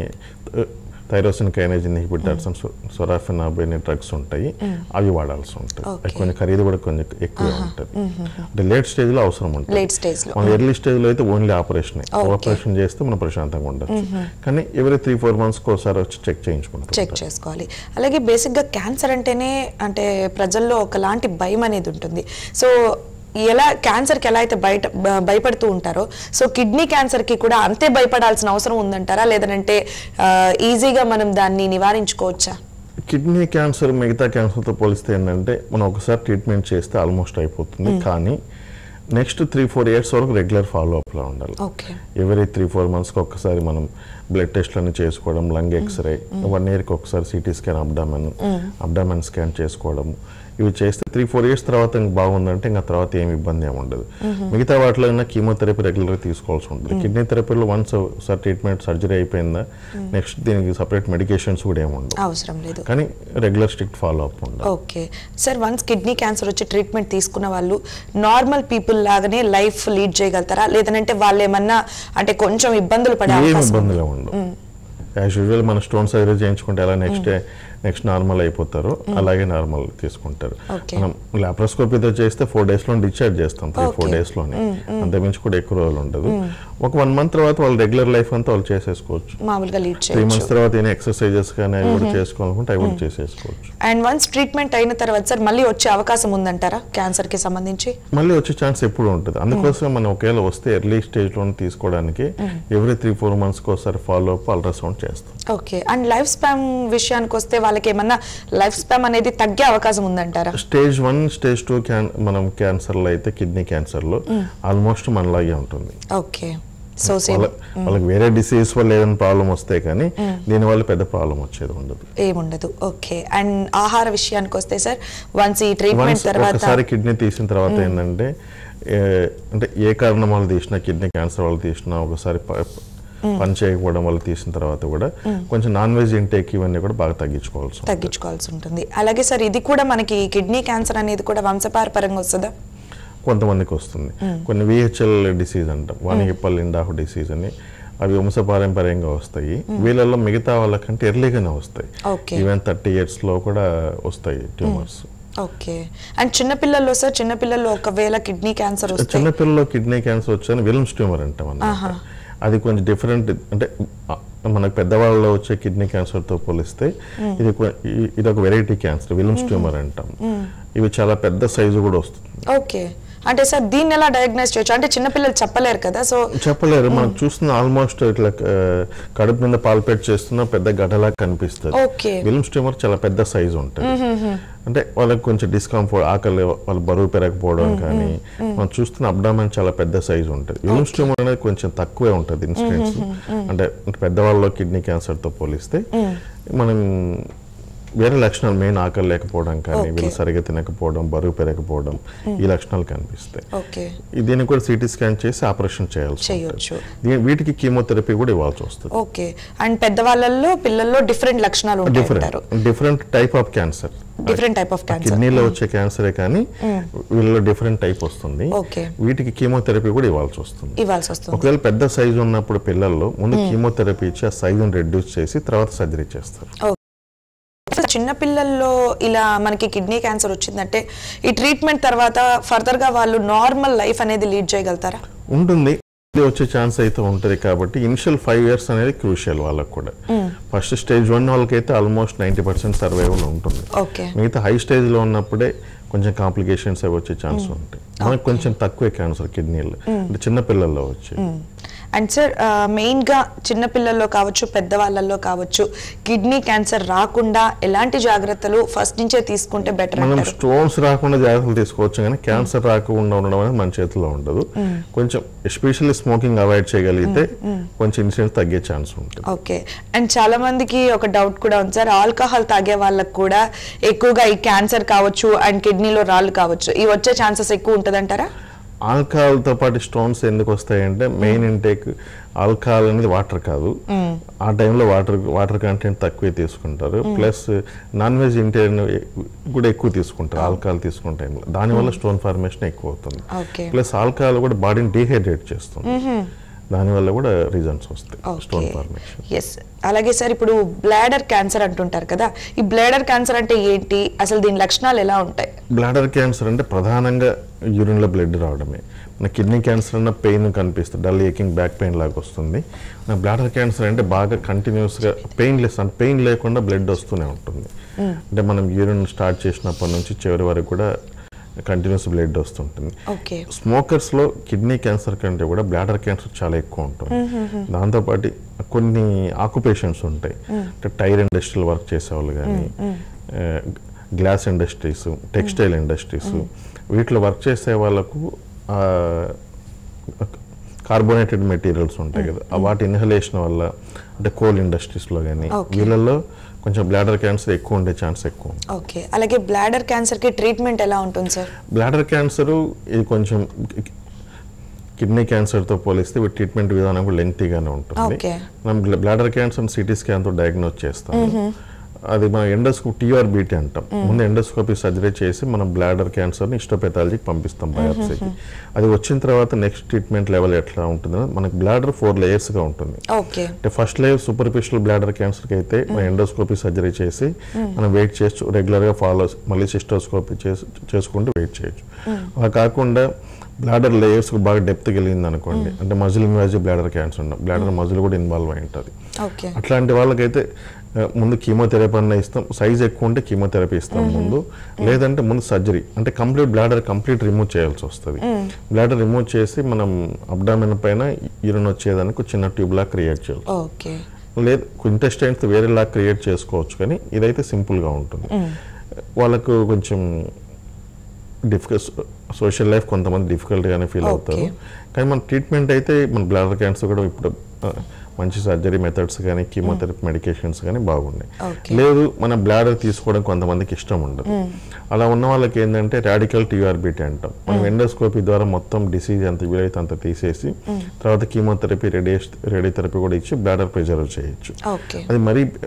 థైరోసిన్ కైనేజ్ ఇన్హిబిటర్స్ సొరాఫినాబ్ అనే డ్రగ్స్ ఉంటాయి అవి వాడాల్సి ఉంటుంది Okay. అవి కొన్ని ఖరీదు కూడా కొంచెం ఎక్కువ ఉంటుంది అంటే లేట్ స్టేజ్లో అవసరం ఉంటుంది లేట్ స్టేజ్ లో మన ఎర్లీ స్టేజ్లో అయితే ఓన్లీ ఆపరేషన్ Okay. ఆపరేషన్ చేస్తే మనం ప్రశాంతంగా ఉండొచ్చు కానీ ఎవరీ త్రీ ఫోర్ మంత్స్కి ఒకసారి వచ్చి చెక్ చేయించుకుంటాం చెక్ చేసుకోవాలి అలాగే బేసిక్గా క్యాన్సర్ అంటేనే అంటే ప్రజల్లో ఒకలాంటి భయం అనేది ఉంటుంది సో ఎలా క్యాన్సర్కి ఎలా అయితే బయట బ- భయపడుతూ ఉంటారో సో కిడ్నీ క్యాన్సర్కి కూడా అంతే భయపడాల్సిన అవసరం ఉందంటారా లేదంటే ఆ, ఈజీగా మనం దాన్ని నివారించుకోవచ్చా కిడ్నీ క్యాన్సర్ మిగతా క్యాన్సర్తో పోలిస్తే ఏంటంటే మనం ఒకసారి ట్రీట్మెంట్ చేస్తే ఆల్మోస్ట్ అయిపోతుంది కానీ నెక్స్ట్ త్రీ ఫోర్ ఇయర్స్ వరకు రెగ్యులర్ ఫాలో అప్లో ఉండాలి ఓకే ఎవరీ త్రీ ఫోర్ మంత్స్కి ఒక్కసారి మనం బ్లడ్ టెస్ట్లను చేసుకోవడం లంగ్ ఎక్స్రే వన్ ఇయర్కి ఒకసారి CT scan abdomen abdomen scan చేసుకోవడం ఇవి చేస్తే త్రీ ఫోర్ ఇయర్స్ తర్వాత ఇంక బాగుందంటే ఇంకా తర్వాత ఏమి ఇబ్బంది ఏమి ఉండదు మిగతా వాటిలో కీమోథెరపీ రెగ్యులర్గా తీసుకోవాల్సి ఉంటుంది కిడ్నీ థెరపీలో వన్స్ ఒకసారి ట్రీట్మెంట్ సర్జరీ అయిపోయిందా నెక్స్ట్ దీనికి సపరేట్ మెడికేషన్స్ కూడా ఏమి ఉండవు అవసరం లేదు కానీ రెగ్యులర్ స్ట్రిక్ట్ ఫాలో అప్ ఉండాలి okay sir once kidney cancer వచ్చి ట్రీట్మెంట్ తీసుకున్న వాళ్ళు నార్మల్ పీపుల్ లాగానే లైఫ్ లీడ్ చేయగలుగుతారా లేదంటే వాళ్ళు ఏమన్నా అంటే కొంచెం ఇబ్బందులు పడే ఏం అవకాశం ఉందా? ఇబ్బందులు ఉండవు యాజ్ యూజువల్ మన స్టోన్ సర్జరీ చేయించుకుంటే ఎలా నెక్స్ట్ డే నెక్స్ట్ నార్మల్ అయిపోతారు అలాగే నార్మల్ తీసుకుంటారు Okay. మనం లాప్రోస్కోపీతో చేస్తే ఫోర్ డేస్ లో డిశ్చార్జ్ చేస్తాం త్రీ ఫోర్ Okay. డేస్ లోనే అంతమించి కూడా ఎక్కువ రోజులు ఉండదు ఒక వన్ మంత్ తర్వాత వాళ్ళు రెగ్యులర్ లైఫ్ అంతా వాళ్ళు చేసేసుకోవచ్చు మామూలుగా లీడ్ త్రీ మంత్స్ చేయొచ్చు తర్వాత ఏమైనా ఎక్సర్సైజెస్ కానీ అవి కూడా చేసుకోవాలనుకుంటే అవి కూడా చేసేసుకోవచ్చు అండ్ వన్స్ ట్రీట్మెంట్ అయిన తర్వాత సార్ మళ్ళీ వచ్చే అవకాశం ఉందంటారా క్యాన్సర్ కి సంబంధించి మళ్ళీ వచ్చే ఛాన్స్ ఎప్పుడు ఉంటుంది అందుకోసం మనం ఒకవేళ వస్తే ఎర్లీ స్టేజ్ లో తీసుకోవడానికి ఎవ్రీ త్రీ ఫోర్ మంత్స్కి ఒకసారి ఫాలో అప్ అల్ట్రాసౌండ్ చేస్తాం ఓకే అండ్ లైఫ్ స్పామ్ విషయానికి వస్తే వాళ్ళకి ఏమన్నా లైఫ్ స్పామ్ అనేది తగ్గే అవకాశం ఉందంటారా stage one stage two can మనం క్యాన్సర్లో అయితే కిడ్నీ క్యాన్సర్లో ఆల్మోస్ట్ మనలాగే ఉంటుంది ఓకే సో సేమ్ వాళ్ళ- వాళ్ళకి వేరే డిసీజ్ వల్ల ఏదైనా ప్రాబ్లం వస్తే కానీ దీనివల్ల పెద్ద ప్రాబ్లం వచ్చేది ఉండదు ఏముండదు ఓకే అండ్ ఆహార విషయానికి వస్తే సార్ వన్స్ ఈ ట్రీట్మెంట్ Once తర్వాత ఒకసారి కిడ్నీ తీసిన తర్వాత ఏంటంటే ఏ- అంటే ఏ కారణం వల్ల తీసినా కిడ్నీ క్యాన్సర్ వల్ల తీసినా ఒకసారి ప- పని చేయకపోవడం వల్ల తీసిన తర్వాత కూడా కొంచెం నాన్ వెజ్ ఇంటేక్ ఇవన్నీ కూడా బాగా తగ్గించుకోవాల్సి ఉంటుంది. తగ్గించుకోవాల్సి ఉంటుంది అలాగే సార్ ఇది కూడా మనకి కిడ్నీ క్యాన్సర్ అనేది కూడా వంశపారపరంగా వస్తుందా కొంతమందికి వస్తుంది కొన్ని విహెచ్ఎల్ డిసీజ్ అంటాం వాణిగిప్పల్ ఇండాఫ్ డిసీజ్ అని అవి వంశపారంపర్యంగా వస్తాయి వీళ్ళల్లో మిగతా వాళ్ళకంటే ఎర్లీగానే వస్తాయి Okay. ఈవెన్ థర్టీ ఇయర్స్లో కూడా వస్తాయి ట్యూమర్స్ ఓకే అండ్ చిన్నపిల్లల్లో సార్ చిన్నపిల్లల్లో ఒకవేళ కిడ్నీ క్యాన్సర్ వస్తే చిన్నపిల్లల్లో కిడ్నీ క్యాన్సర్ వచ్చాను విల్మ్స్ ట్యూమర్ అంటాం అన్నమాట అది కొంచెం డిఫరెంట్ అంటే ఆ, మనకు పెద్దవాళ్ళలో వచ్చే కిడ్నీ క్యాన్సర్తో పోలిస్తే ఇది కొ- ఈ- ఇది ఒక వెరైటీ క్యాన్సర్ విల్మ్స్ ట్యూమర్ అంటాం ఇవి చాలా పెద్ద సైజు కూడా వస్తుంది ఓకే అంటే సార్ దీన్ని ఎలా డయాగ్నైజ్ చేయొచ్చు అంటే చిన్నపిల్లలు చెప్పలేరు కదా సో చెప్పలేరు మనం చూస్తున్న ఆల్మోస్ట్ ఇట్లా ఆ, కడుపు మీద పాల్పేట్ చేస్తున్న పెద్ద గడ్డలా కనిపిస్తుంది Okay. విల్మ్స్ ట్యూమర్ చాలా పెద్ద సైజు ఉంటుంది అంటే వాళ్ళకి కొంచెం డిస్కంఫర్ట్ ఆకలి వాళ్ళ బరువు పెరగకపోవడం కానీ మనం చూస్తున్న అబ్డామెన్ చాలా పెద్ద సైజు ఉంటుంది విల్మ్స్ ట్యూమర్ అనేది కొంచెం తక్కువే ఉంటుంది ఇన్సిడెంట్స్ అంటే పెద్దవాళ్ళలో కిడ్నీ క్యాన్సర్తో పోలిస్తే మనం వేరే లక్షణాలు మెయిన్ ఆకలి లేకపోవడం కానీ Okay. వీళ్ళు సరిగా తినకపోవడం బరువు పెరగకపోవడం ఈ లక్షణాలు కనిపిస్తాయి ఓకే ఈ దీన్ని కూడా సిటీ స్కాన్ చేసి ఆపరేషన్ చేయాల్సి చేయొచ్చు. ఉంటుంది. దీ- వీటికి కీమోథెరపీ కూడా ఇవ్వాల్సి వస్తుంది ఓకే అండ్ పెద్దవాళ్ళల్లో పిల్లల్లో డిఫరెంట్ లక్షణాలు ఉంటాయి డిఫరెంట్ అంటారు different type of cancer different type of cancer కిడ్నీలో వచ్చే క్యాన్సరే కానీ వీళ్ళలో డిఫరెంట్ టైప్ వస్తుంది Okay. వీటికి కీమోథెరపీ కూడా ఇవ్వాల్సి వస్తుంది ఇవ్వాల్సి వస్తుంది ఒకవేళ పెద్ద సైజు ఉన్నప్పుడు పిల్లల్లో ముందు కీమోథెరపీ ఇచ్చి ఆ సైజుని రెడ్యూస్ చేసి తర్వాత సర్జరీ చేస్తారు అసలు చిన్న పిల్లల్లో ఇలా మనకి కిడ్నీ క్యాన్సర్ వచ్చిందంటే ఈ ట్రీట్మెంట్ తర్వాత ఫర్దర్ గా వాళ్ళు నార్మల్ లైఫ్ అనేది లీడ్ చేయగలుగుతారా ఉంటుంది ఇది వచ్చే ఛాన్స్ అయితే ఉంటుంది కాబట్టి ఇనిషియల్ ఫైవ్ ఇయర్స్ అనేది క్రూషియల్ వాళ్ళకు కూడా ఫస్ట్ స్టేజ్ వన్ వాళ్ళకైతే ఆల్మోస్ట్ నైంటీ పర్సెంట్ సర్వైవల్ ఉంటుంది ఓకే మిగతా హై స్టేజ్లో ఉన్నప్పుడే కొంచెం కాంప్లికేషన్స్ అవి వచ్చే ఛాన్స్ ఉంటాయి మనకు కొంచెం తక్కువే క్యాన్సర్ కిడ్నీలు అంటే చిన్న పిల్లల్లో వచ్చి అండ్ సార్ మెయిన్ గా చిన్న పిల్లల్లో కావచ్చు పెద్దవాళ్ళల్లో కావచ్చు కిడ్నీ క్యాన్సర్ రాకుండా ఎలాంటి జాగ్రత్తలు ఫస్ట్ నుంచే తీసుకుంటే బెటర్ మనం అంటారు స్టోన్స్ రాకుండా జాగ్రత్తలు తీసుకోవచ్చు కానీ క్యాన్సర్ రాకుండా ఉండడం అనేది మన చేతిలో ఉండదు కొంచెం ఎస్పెషల్లీ స్మోకింగ్ అవాయిడ్ చేయగలిగితే కొంచెం ఇన్సిడెంట్ తగ్గే ఛాన్స్ ఉంటుంది ఓకే అండ్ చాలా మందికి ఒక డౌట్ కూడా ఉంది సార్ ఆల్కహాల్ తాగే వాళ్ళకి కూడా ఎక్కువగా ఈ క్యాన్సర్ కావచ్చు అండ్ కిడ్నీలో రాళ్ళు కావచ్చు ఇవి వచ్చే ఛాన్సెస్ ఎక్కువ ఉంటుందంటారా ఆల్కహాల్తో పాటు స్టోన్స్ ఎందుకు వస్తాయంటే మెయిన్ ఇంటేక్ ఆల్కహాల్ అనేది వాటర్ కాదు ఆ టైంలో వాటర్ వాటర్ కంటెంట్ తక్కువే తీసుకుంటారు ప్లస్ నాన్ వెజ్ ఇంటేక్ కూడా ఎక్కువ తీసుకుంటారు ఆల్కహాల్ తీసుకున్న టైంలో దానివల్ల స్టోన్ ఫార్మేషన్ ఎక్కువ అవుతుంది ఓకే ప్లస్ ఆల్కహాల్ కూడా బాడీని డీహైడ్రేట్ చేస్తుంది దానివల్ల కూడా రీజన్స్ వస్తాయి స్టోన్ ఓకే ఫార్మేషన్ ఎస్ అలాగే సార్ ఇప్పుడు బ్లాడర్ క్యాన్సర్ అంటుంటారు కదా ఈ బ్లాడర్ క్యాన్సర్ అంటే ఏంటి అసలు దీని లక్షణాలు ఎలా ఉంటాయి బ్లాడర్ బ్లాడర్ క్యాన్సర్ అంటే ప్రధానంగా యూరిన్లో బ్లడ్ రావడమే మన కిడ్నీ క్యాన్సర్ అన్న పెయిన్ కనిపిస్తుంది డల్ ఏకింగ్ బ్యాక్ పెయిన్ లాగా వస్తుంది మన బ్లాడర్ క్యాన్సర్ అంటే బాగా కంటిన్యూస్గా పెయిన్లెస్ అంటే పెయిన్ లేకుండా బ్లడ్ వస్తూనే ఉంటుంది అంటే మనం యూరిన్ స్టార్ట్ చేసినప్పటి నుంచి చివరి వరకు కూడా కంటిన్యూస్ బ్లడ్ వస్తుంటుంది ఓకే స్మోకర్స్లో కిడ్నీ క్యాన్సర్ కంటే కూడా బ్లాడర్ క్యాన్సర్ చాలా ఎక్కువ ఉంటుంది దాంతోపాటు కొన్ని ఆక్యుపేషన్స్ ఉంటాయి అంటే టైర్ ఇండస్ట్రీలో వర్క్ చేసేవాళ్ళు కానీ గ్లాస్ ఇండస్ట్రీస్ టెక్స్టైల్ ఇండస్ట్రీస్ వీటిలో వర్క్ చేసే వాళ్ళకు కార్బోనేటెడ్ మెటీరియల్స్ ఉంటాయి కదా ఆ వాటి ఇన్హలేషన్ వల్ల అంటే కోల్ ఇండస్ట్రీస్లో కానీ Okay. వీళ్ళల్లో కొంచెం బ్లాడర్ క్యాన్సర్ ఎక్కువ ఉండే ఛాన్స్ ఎక్కువ ఉంది ఓకే అలాగే బ్లాడర్ క్యాన్సర్ కి ట్రీట్మెంట్ ఎలా ఉంటుంది సార్ బ్లాడర్ క్యాన్సర్ ఇది కొంచెం కిడ్నీ క్యాన్సర్తో పోలిస్తే వీటి ట్రీట్మెంట్ విధానం కూడా లెంగ్తీగానే ఉంటుంది Okay. మనం బ్లాడర్ క్యాన్సర్ సిటీ స్కాన్తో డయాగ్నోస్ చేస్తాం అది మనం ఎండోస్కోప్ టీఆర్బీటీ అంటాం ముందు ఎండోస్కోపీ సర్జరీ చేసి మనం బ్లాడర్ క్యాన్సర్ని ఇస్టోపెథాలజీకి పంపిస్తాం బయాప్సీకి అది వచ్చిన తర్వాత నెక్స్ట్ ట్రీట్మెంట్ లెవెల్ ఎట్లా ఉంటుందని మనకి బ్లాడర్ ఫోర్ లేయర్స్గా ఉంటుంది ఓకే అంటే ఫస్ట్ లేయర్ సూపర్ఫిషియల్ బ్లాడర్ క్యాన్సర్కి అయితే మనం ఎండోస్కోపీ సర్జరీ చేసి మనం వెయిట్ చేయొచ్చు రెగ్యులర్గా ఫాలో మళ్ళీ సిస్టోస్కోపీ చేసి చేసుకుంటూ వెయిట్ చేయొచ్చు అలా కాకుండా బ్లాడర్ లేయర్స్ బాగా డెప్త్ వెళ్ళింది అనుకోండి అంటే మజిల్ ఇన్వాజివ్ బ్లాడర్ క్యాన్సర్ ఉన్న బ్లాడర్ మజిల్ కూడా ఇన్వాల్వ్ అయి ఉంటుంది ఓకే అట్లాంటి వాళ్ళకైతే ఆ, ముందు కీమోథెరపీ అన్న ఇస్తాం సైజ్ ఎక్కువ ఉంటే కీమోథెరపీ ఇస్తాం ముందు లేదంటే ముందు సర్జరీ అంటే కంప్లీట్ బ్లాడర్ కంప్లీట్ రిమూవ్ చేయాల్సి వస్తుంది బ్లాడర్ రిమూవ్ చేసి మనం అబ్డామిన్ పైన యూరిన్ వచ్చేదానికి ఒక చిన్న ట్యూబ్ లా క్రియేట్ చేయాలి ఓకే లేదు ఇంటెస్టైన్స్ వేరేలా క్రియేట్ చేసుకోవచ్చు కానీ ఇదైతే సింపుల్గా ఉంటుంది వాళ్ళకు కొంచెం డిఫికల్ట్ సోషల్ లైఫ్ కొంతమంది డిఫికల్ట్గానే ఫీల్ అవుతారు కానీ మన ట్రీట్మెంట్ అయితే మన బ్లాడర్ క్యాన్సర్ కూడా ఇప్పుడు ఆ, మంచి సర్జరీ మెథడ్స్ కానీ కీమోథెరపీ మెడికేషన్స్ కానీ బాగున్నాయి Okay. లేదు మన బ్లాడర్ తీసుకోవడం కొంతమందికి ఇష్టం ఉండదు అలా ఉన్న వాళ్ళకి ఏంటంటే రాడికల్ టీఆర్బిటీ అంటాం మనం ఎండోస్కోపీ ద్వారా మొత్తం డిసీజ్ ఎంత వీలైతే అంత తీసేసి తర్వాత కీమోథెరపీ రేడియే రేడియోథెరపీ కూడా ఇచ్చి బ్లాడర్ ప్రిజర్వ్ చేయొచ్చు ఓకే అది మరీ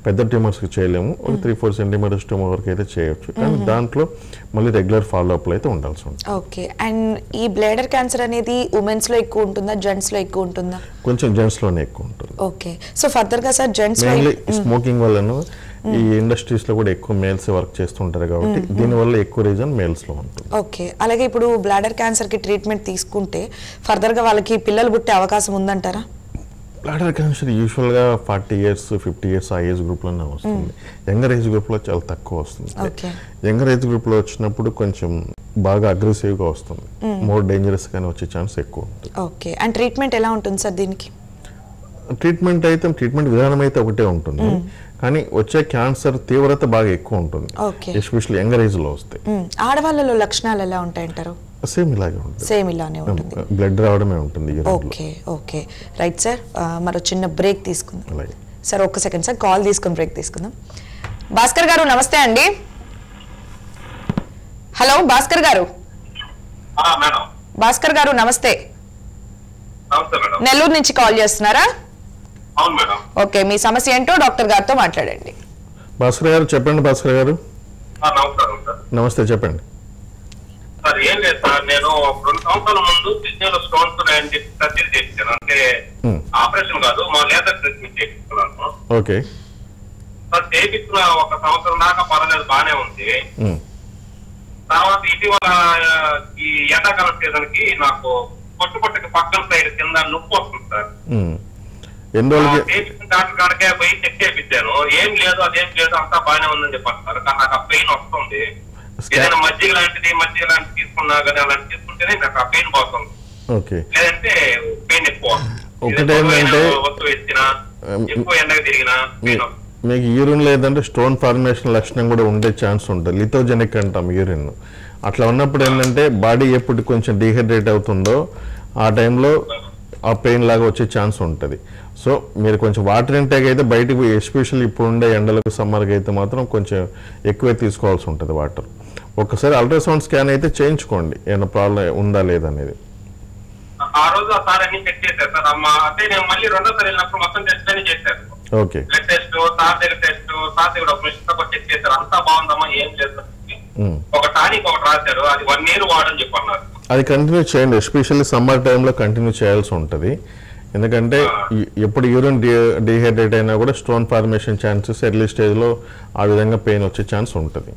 పెద్ద ట్యూమర్స్కి చేయలేము ఒక త్రీ ఫోర్ సెంటీమీటర్స్ ట్యూమర్ వరకు అయితే చేయొచ్చు కానీ దాంట్లో మళ్ళీ రెగ్యులర్ ఫాలో అప్లో అయితే ఉండాల్సి ఉంటుంది ఓకే అండ్ ఈ బ్లేడర్ క్యాన్సర్ అనేది ఉమెన్స్ లో ఎక్కువ ఉంటుందా జెంట్స్ లో ఎక్కువ ఉంటుందా కొంచెం జెంట్స్లోనే ఎక్కువ ఉంటుంది ఓకే సో ఫర్దర్ గా సార్ జెంట్స్ లో మెయిన్లీ స్మోకింగ్ వల్లను ఈ ఇండస్ట్రీస్ లో కూడా ఎక్కువ మేల్స్ వర్క్ చేస్తుంటారు కాబట్టి దీనివల్ల ఎక్కువ రీజన్ మేల్స్ లో ఉంటుంది ఓకే అలాగే ఇప్పుడు బ్లాడర్ క్యాన్సర్ కి ట్రీట్మెంట్ తీసుకుంటే ఫర్దర్ గా వాళ్ళకి పిల్లలు పుట్టే అవకాశం ఉందంటారా బ్లాడర్ క్యాన్సర్ యూజువల్గా ఫార్టీ ఇయర్స్ ఫిఫ్టీ ఇయర్స్ ఆ ఏజ్ గ్రూప్లోనే వస్తుంది యంగర్ ఏజ్ గ్రూప్లో చాలా తక్కువ వస్తుంది ఓకే యంగర్ ఏజ్ గ్రూప్లో వచ్చినప్పుడు కొంచెం బాగా అగ్రెసివ్గా వస్తుంది మోర్ డేంజరస్ గానే వచ్చే ఛాన్స్ ఎక్కువ ఉంటుంది ఓకే అండ్ ట్రీట్మెంట్ ఎలా ఉంటుంది సార్ దీనికి ట్రీట్మెంట్ అయితే ట్రీట్మెంట్ విధానం అయితే ఒకటే ఉంటుంది కానీ వచ్చే క్యాన్సర్ తీవ్రత బాగా ఎక్కువ ఉంటుంది ఓకే ఎస్పెషల్లీ యంగర్ ఏజ్లో వస్తాయి మ్మ్. ఆడవాళ్ళలో లక్షణాలు ఎలా ఉంటాయంటారు సేమ్ ఇలాగే ఉంటుంది సేమ్ ఇలానే ఉంటుంది బ్లడ్ రావడమే ఉంటుంది urine లో. ఓకే ఓకే రైట్ సార్ ఆ, మరో చిన్న బ్రేక్ తీసుకుందాం అలాగే సార్ ఒక్క సెకండ్ సార్ కాల్ తీసుకుని బ్రేక్ తీసుకుందాం భాస్కర్ గారు నమస్తే అండి హలో భాస్కర్ గారు ఆ, మేడం భాస్కర్ గారు నమస్తే నమస్తే మేడం నెల్లూరు నుంచి కాల్ చేస్తున్నారా అవును మేడం ఓకే మీ సమస్య ఏంటో డాక్టర్ గారితో మాట్లాడండి భాస్కర్ గారు చెప్పండి భాస్కర్ గారు ఆ, నమస్కారం సార్ నమస్తే చెప్పండి సార్ ఏం లేదు సార్ నేను రెండు సంవత్సరాల ముందు కిడ్నీలో స్టోన్స్ ఉన్నాయని చెప్పి సర్జరీ చేయించాను అంటే Hmm. ఆపరేషన్ కాదు మా లేజర్ ట్రీట్మెంట్ చేయించుకున్నాను ఓకే సార్ చేయించుకున్న ఒక సంవత్సరం దాకా పర్వాలేదు బానే ఉంది ఉమ్. తర్వాత ఇటీవల ఆ, ఈ ఎండాకాలం సీజన్ కి నాకు పొట్టు పొట్టుకి పక్కన సైడ్ కింద నొప్పి వస్తుంది సార్ ఉమ్. ఎన్ని రోజులకి చేయించిన డాక్టర్ కాడికే పోయి చెక్ చేయించాను ఏం లేదు అదేం లేదు అంతా బాగానే ఉందని చెప్పారు సార్ కానీ నాకు ఆ పెయిన్ వస్తుంది Scan- ఏదైనా మజ్జిగ లాంటిది మజ్జిగ లాంటిది తీసుకున్నా కానీ అలాంటి తీసుకుంటేనే నాకు ఆ పెయిన్ పోతుంది ఓకే లేదంటే పెయిన్ ఎక్కువ ఒకటి ఏంటంటే- వస్తువు ఎత్తినా ఎక్కువ ఎండకు తిరిగినా పెయిన్ వస్తుంది మీకు యూరిన్ లేదంటే స్టోన్ ఫార్మేషన్ లక్షణం కూడా ఉండే ఛాన్స్ ఉంటుంది లిథోజెనిక్ అంటాం యూరిన్ అట్లా ఉన్నప్పుడు ఏంటంటే బాడీ ఎప్పుడు కొంచెం డీహైడ్రేట్ అవుతుందో ఆ టైంలో ఆ పెయిన్ లాగా వచ్చే ఛాన్స్ ఉంటుంది సో మీరు కొంచెం వాటర్ ఇంటేక్ అయితే బయటకు ఎస్పెషల్లీ ఇప్పుడు ఉండే ఎండలకు సమ్మర్కి అయితే మాత్రం కొంచెం ఎక్కువే తీసుకోవాల్సి ఉంటుంది వాటర్ ఒకసారి అల్ట్రాసౌండ్ స్కాన్ అయితే చేయించుకోండి ఏమైనా ప్రాబ్లం ఉందా లేదనేది ఆ రోజు ఆ సార్ అన్ని చెక్ చేశారు సార్ అమ్మ అంటే నేను మళ్ళీ రెండోసారి వెళ్ళినప్పుడు మొత్తం టెస్ట్ అన్ని చేశారు ఓకే బ్లడ్ టెస్ట్ సార్ దగ్గర టెస్ట్ సార్ దగ్గర ఒక మిషన్ కూడా చెక్ చేశారు అంతా బాగుందమ్మా ఏం లేదు ఉమ్. ఒక టానిక్ ఒకటి రాశారు అది వన్ ఇయర్ వాడని చెప్పన్నారు అది కంటిన్యూ చేయండి ఎస్పెషల్లీ సమ్మర్ టైంలో కంటిన్యూ చేయాల్సి ఉంటుంది ఎందుకంటే ఈ- ఎప్పుడు యూరిన్ డి డిహైడ్రేట్ అయినా కూడా స్టోన్ ఫార్మేషన్ ఛాన్సెస్ ఎర్లీ స్టేజ్లో ఆ విధంగా పెయిన్ వచ్చే ఛాన్స్ ఉంటుంది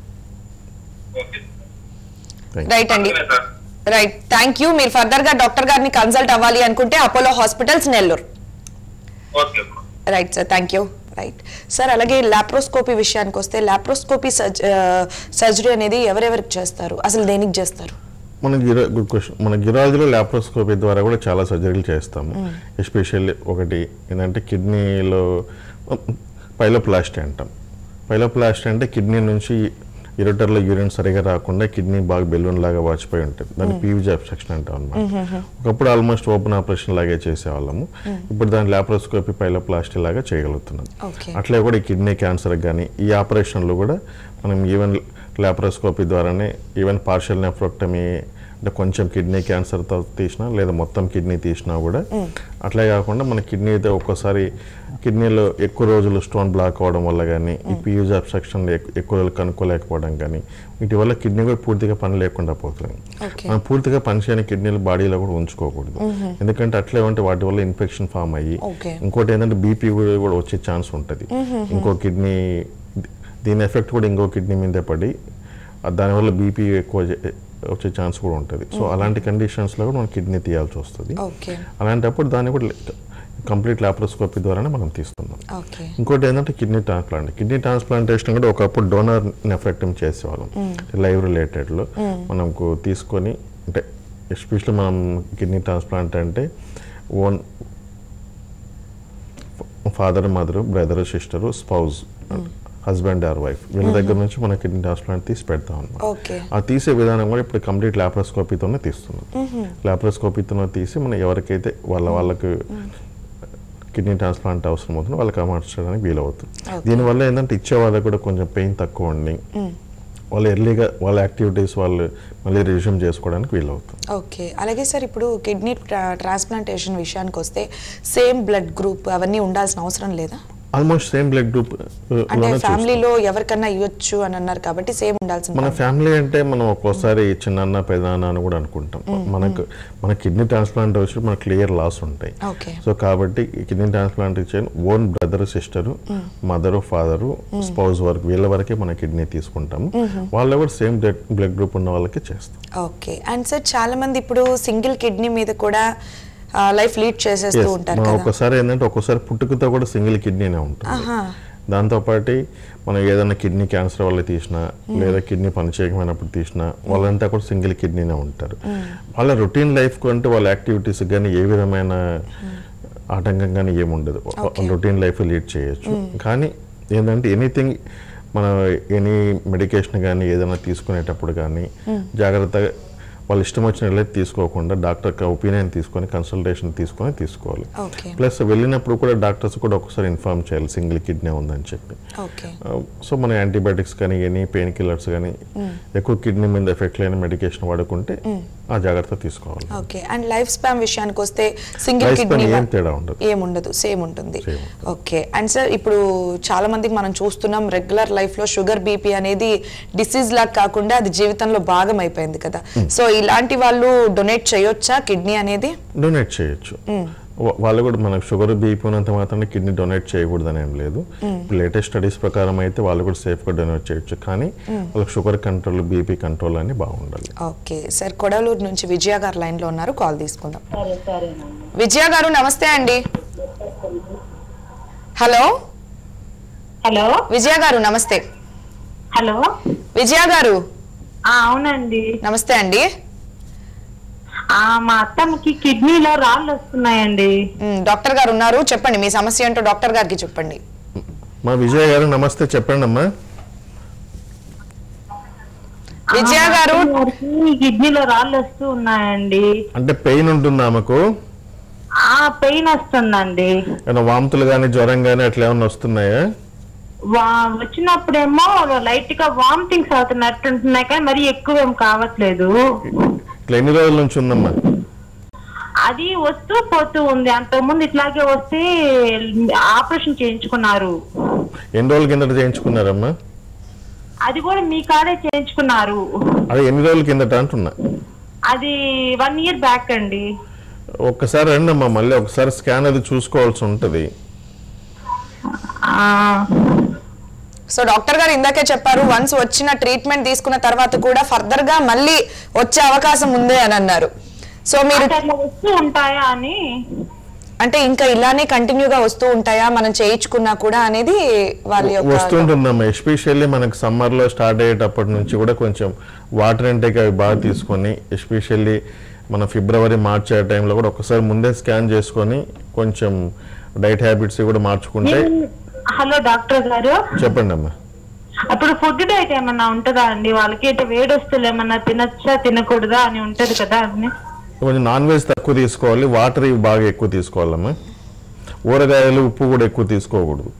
ఓకే Thank you. రైట్ అండి అంతేనా సార్ రైట్ థ్యాంక్ యూ మీరు ఫర్దర్ గా డాక్టర్ గారిని కన్సల్ట్ అవ్వాలి అనుకుంటే Apollo hospitals Nellore okay right sir thank you right sir అలాగే లాప్రోస్కోపీ విషయానికి వస్తే లాప్రోస్కోపీ సర్జరీ అనేది ఎవరెవరికి చేస్తారు అసలు దేనికి చేస్తారు మన గిరా గుడ్ క్వశ్చన్ మన గిరాలజీలో ల్యాప్రోస్కోపీ ద్వారా కూడా చాలా సర్జరీలు చేస్తాము ఎస్పెషల్లీ ఒకటి ఏంటంటే కిడ్నీలో పైలోప్లాస్టీ అంటాం పైలోప్లాస్టీ అంటే కిడ్నీ నుంచి ఇరటర్లో యూరిన్ సరిగా రాకుండా కిడ్నీ బాగా బెలూన్ లాగా వాచిపోయి ఉంటుంది దాన్ని పీవీజీ అబ్స్ట్రక్షన్ అంటాం అనమాట ఒకప్పుడు ఆల్మోస్ట్ ఓపెన్ ఆపరేషన్ లాగే చేసేవాళ్ళము ఇప్పుడు దాని ల్యాప్రోస్కోపీ పైలోప్లాస్టీ లాగా చేయగలుగుతున్నాం ఓకే అట్లే కూడా ఈ కిడ్నీ క్యాన్సర్ కానీ ఈ ఆపరేషన్లు కూడా మనం ఈవెన్ లాప్రోస్కోపీ ద్వారానే ఈవెన్ పార్షియల్ నెఫ్రోక్టమీ అంటే కొంచెం కిడ్నీ క్యాన్సర్తో తీసినా లేదా మొత్తం కిడ్నీ తీసినా కూడా అట్లే కాకుండా మన కిడ్నీ అయితే ఒక్కోసారి కిడ్నీలో ఎక్కువ రోజులు స్టోన్ బ్లాక్ అవ్వడం వల్ల కానీ ఈ పీయూజ్ అబ్స్ట్రక్షన్ ఎక్కువ రోజులు కనుక్కోలేకపోవడం కానీ వీటి వల్ల కిడ్నీ కూడా పూర్తిగా పని లేకుండా పోతుంది ఓకే మనం పూర్తిగా పనిచేయని కిడ్నీలు బాడీలో కూడా ఉంచుకోకూడదు ఎందుకంటే అట్లే ఉంటే వాటి వల్ల ఇన్ఫెక్షన్ ఫామ్ అయ్యి ఓకే. ఇంకోటి ఏంటంటే బీపీ కూడా వచ్చే ఛాన్స్ ఉంటుంది ఇంకో కిడ్నీ దీని ఎఫెక్ట్ కూడా ఇంకో కిడ్నీ మీదే పడి ఆ దానివల్ల బీపీ ఎక్కువ చే- వచ్చే ఛాన్స్ కూడా ఉంటుంది సో అలాంటి కండిషన్స్లో కూడా మనం కిడ్నీ తీయాల్సి వస్తుంది ఓకే అలాంటప్పుడు దాన్ని కూడా కంప్లీట్ లాప్రోస్కోపీ ద్వారానే మనం తీస్తున్నాం ఓకే ఇంకోటి ఏంటంటే కిడ్నీ ట్రాన్స్ప్లాంట్ కిడ్నీ ట్రాన్స్ప్లాంటేషన్ కూడా ఒకప్పుడు డోనర్ నెఫ్రెక్టమ్ చేసేవాళ్ళం లైవ్ రిలేటెడ్లో మనకు తీసుకొని అంటే ఎస్పెషల్లీ మనం కిడ్నీ ట్రాన్స్ప్లాంట్ అంటే own father mother brother sister spouse husband or wife వీళ్ళ దగ్గర నుంచి మన కిడ్నీ ట్రాన్స్ప్లాంట్ తీసి పెడతాం అన్నమాట ఓకే ఆ తీసే విధానం కూడా ఇప్పుడు కంప్లీట్ ల్యాప్రోస్కోపీతోనే తీస్తున్నాం ల్యాప్రోస్కోపీతోనే తీసి మనం ఎవరికైతే వాళ్ళ వాళ్ళకి కిడ్నీ ట్రాన్స్ప్లాంట్ అవసరం అవుతుందో వాళ్ళకి అమర్చడానికి వీలవుతుంది Okay. దీనివల్ల ఏంటంటే ఇచ్చే వాళ్ళకి కూడా కొంచెం పెయిన్ తక్కువ ఉండి వాళ్ళు ఎర్లీగా వాళ్ళ యాక్టివిటీస్ వాళ్ళు మళ్ళీ రిజ్యూమ్ చేసుకోవడానికి వీలవుతుంది ఓకే అలాగే సార్ ఇప్పుడు కిడ్నీ ట్రాన్స్ప్లాంటేషన్ విషయానికి వస్తే సేమ్ బ్లడ్ గ్రూప్ అవన్నీ ఉండాల్సిన అవసరం లేదా ఆల్మోస్ట్ సేమ్ బ్లడ్ గ్రూప్ అంటే ఫ్యామిలీలో ఎవరికన్నా ఇవ్వచ్చు అని అన్నారు కాబట్టి సేమ్ ఉండాల్సింది మన ఫ్యామిలీ అంటే మనం ఒక్కోసారి చిన్న పెదనాన్న అని కూడా అనుకుంటాం మనకు మన కిడ్నీ ట్రాన్స్ప్లాంట్ వచ్చి మన క్లియర్ లాస్ ఉంటాయి ఓకే సో కాబట్టి కిడ్నీ ట్రాన్స్ప్లాంట్ ఇచ్చే own brother sister mother father spouse వరకు వీళ్ళ వరకే మన కిడ్నీ తీసుకుంటాము వాళ్ళు కూడా సేమ్ బ్లడ్ గ్రూప్ ఉన్న వాళ్ళకి చేస్తాం ఓకే అండ్ సార్ చాలా మంది ఇప్పుడు సింగిల్ కిడ్నీ మీద కూడా లైఫ్ లీడ్ చేసేస్తూ Yes, ఉంటారు మనం కదా ఒక్కసారి ఏంటంటే ఒక్కోసారి పుట్టుకతో కూడా సింగిల్ కిడ్నీనే ఉంటుంది ఆహా. దాంతోపాటు మనం ఏదైనా కిడ్నీ క్యాన్సర్ వల్ల తీసినా లేదా కిడ్నీ పనిచేయకపోయినప్పుడు తీసినా వాళ్ళంతా కూడా సింగిల్ కిడ్నీనే ఉంటారు వాళ్ళ రొటీన్ లైఫ్ కంటే వాళ్ళ యాక్టివిటీస్ కానీ ఏ విధమైన ఆటంకం కానీ ఏముండదు రొటీన్ లైఫ్ లీడ్ చేయొచ్చు కానీ ఏంటంటే ఎనీథింగ్ మన ఎనీ మెడికేషన్ కానీ ఏదైనా తీసుకునేటప్పుడు కానీ జాగ్రత్తగా వాళ్ళు ఇష్టం వచ్చిన వెళ్ళి తీసుకోకుండా డాక్టర్ ఒపీనియన్ తీసుకొని కన్సల్టేషన్ తీసుకొని తీసుకోవాలి ఓకే ప్లస్ వెళ్ళినప్పుడు కూడా డాక్టర్స్ కూడా ఒకసారి ఇన్ఫార్మ్ చేయాలి సింగిల్ కిడ్నీ ఉందని చెప్పి ఓకే సో మన యాంటీబయాటిక్స్ కానీ ఎనీ పెయిన్ కిల్లర్స్ కానీ ఎక్కువ కిడ్నీ మీద ఎఫెక్ట్ లేని మెడికేషన్ వాడుకుంటే ఆ జాగ్రత్త తీసుకోవాలి ఓకే అండ్ లైఫ్ స్పాన్ విషయానికి వస్తే సింగిల్ లైఫ్ కిడ్నీ ఏం తేడా ఉండదు ఏముండదు సేమ్ ఉంటుంది Same ఓకే అండ్ సార్ ఇప్పుడు చాలా మందికి మనం చూస్తున్నాం రెగ్యులర్ లైఫ్ లో షుగర్ బీపీ అనేది డిసీజ్ లాగా కాకుండా అది జీవితంలో భాగం అయిపోయింది కదా సో ఇలాంటి వాళ్ళు డొనేట్ చేయొచ్చా కిడ్నీ అనేది డొనేట్ చేయొచ్చు వా- వాళ్ళు కూడా మనకు షుగర్ బీపీ ఉన్నంత మాత్రాన కిడ్నీ డొనేట్ చేయకూడదని ఏం లేదు లేటెస్ట్ స్టడీస్ ప్రకారం అయితే వాళ్ళు కూడా సేఫ్గా డొనేట్ చేయొచ్చు కానీ వాళ్ళకి షుగర్ కంట్రోల్ బీపీ కంట్రోల్ అని బాగుండాలి ఓకే సార్ కొడవలూరు నుంచి విజయ గారు లైన్ లో ఉన్నారు కాల్ తీసుకుందాం విజయ గారు నమస్తే అండి హలో హలో విజయ గారు నమస్తే హలో విజయ గారు ఆ, అవునండి నమస్తే అండి ఆ మా అత్తమ్మకి కిడ్నీలో రాళ్ళు వస్తున్నాయండి మ్, డాక్టర్ గారు ఉన్నారు చెప్పండి మీ సమస్య ఏంటో డాక్టర్ గారికి చెప్పండి మా విజయ్ గారు నమస్తే చెప్పండి అమ్మా విజయ గారు ఈ కిడ్నీలో రాళ్ళు వస్తూ ఉన్నాయండి అంటే పెయిన్ ఉంటుందా ఆమెకు ఆ పెయిన్ వస్తుందండి ఏమైనా వాంతులు కానీ జ్వరం కానీ అట్లా ఏమైనా వస్తున్నాయా వా వచ్చినప్పుడేమో లైట్ గా వామిటింగ్స్ అవుతున్నట్టు ఉంటున్నాయి కానీ మరీ ఎక్కువ ఏం కావట్లేదు ఇట్లా ఎన్ని రోజుల నుంచి ఉందమ్మా అది వస్తూ పోతూ ఉంది అంతకుముందు ఇట్లాగే వస్తే ఆపరేషన్ చేయించుకున్నారు ఎన్ని రోజుల కిందట చేయించుకున్నారమ్మా అది కూడా మీ కాడే చేయించుకున్నారు అదే ఎన్ని రోజుల కిందట అంటున్నా అది వన్ ఇయర్ బ్యాక్ అండి ఒక్కసారి రండి అమ్మా మళ్ళీ ఒకసారి స్కాన్ అది చూసుకోవాల్సి ఉంటుంది ఆ, సో డాక్టర్ గారు ఇందాకే చెప్పారు వన్స్ వచ్చిన ట్రీట్మెంట్ తీసుకున్న తర్వాత కూడా ఫర్దర్ గా మళ్ళీ వచ్చే అవకాశం ఉంది అని అన్నారు సో మీరు అంటే అట్లా వస్తూ ఉంటాయా అని అంటే ఇంకా ఇలానే కంటిన్యూగా వస్తూ ఉంటాయా మనం చేయించుకున్నా కూడా అనేది వాళ్ళ యొక్క వస్తుంటుందమ్మా ఎస్పెషల్లీ మనకు సమ్మర్లో స్టార్ట్ అయ్యేటప్పటి నుంచి కూడా కొంచెం వాటర్ ఇంటేక్ అవి బాగా తీసుకొని ఎస్పెషల్లీ మన ఫిబ్రవరి మార్చ్ ఆ టైంలో కూడా ఒకసారి ముందే స్కాన్ చేసుకొని కొంచెం డైట్ హ్యాబిట్స్ కూడా మార్చుకుంటే హలో డాక్టర్ గారు చెప్పండి అమ్మా అప్పుడు ఫుడ్ డైట్ ఏమన్నా ఉంటుందా అండి వాళ్ళకి అంటే వేడొస్తులు ఏమన్నా తినచ్చా తినకూడదా అని ఉంటది కదా అని కొంచెం నాన్ వెజ్ తక్కువ తీసుకోవాలి వాటర్ ఇవి బాగా ఎక్కువ తీసుకోవాలమ్మా ఊరగాయలు ఉప్పు కూడా ఎక్కువ తీసుకోకూడదు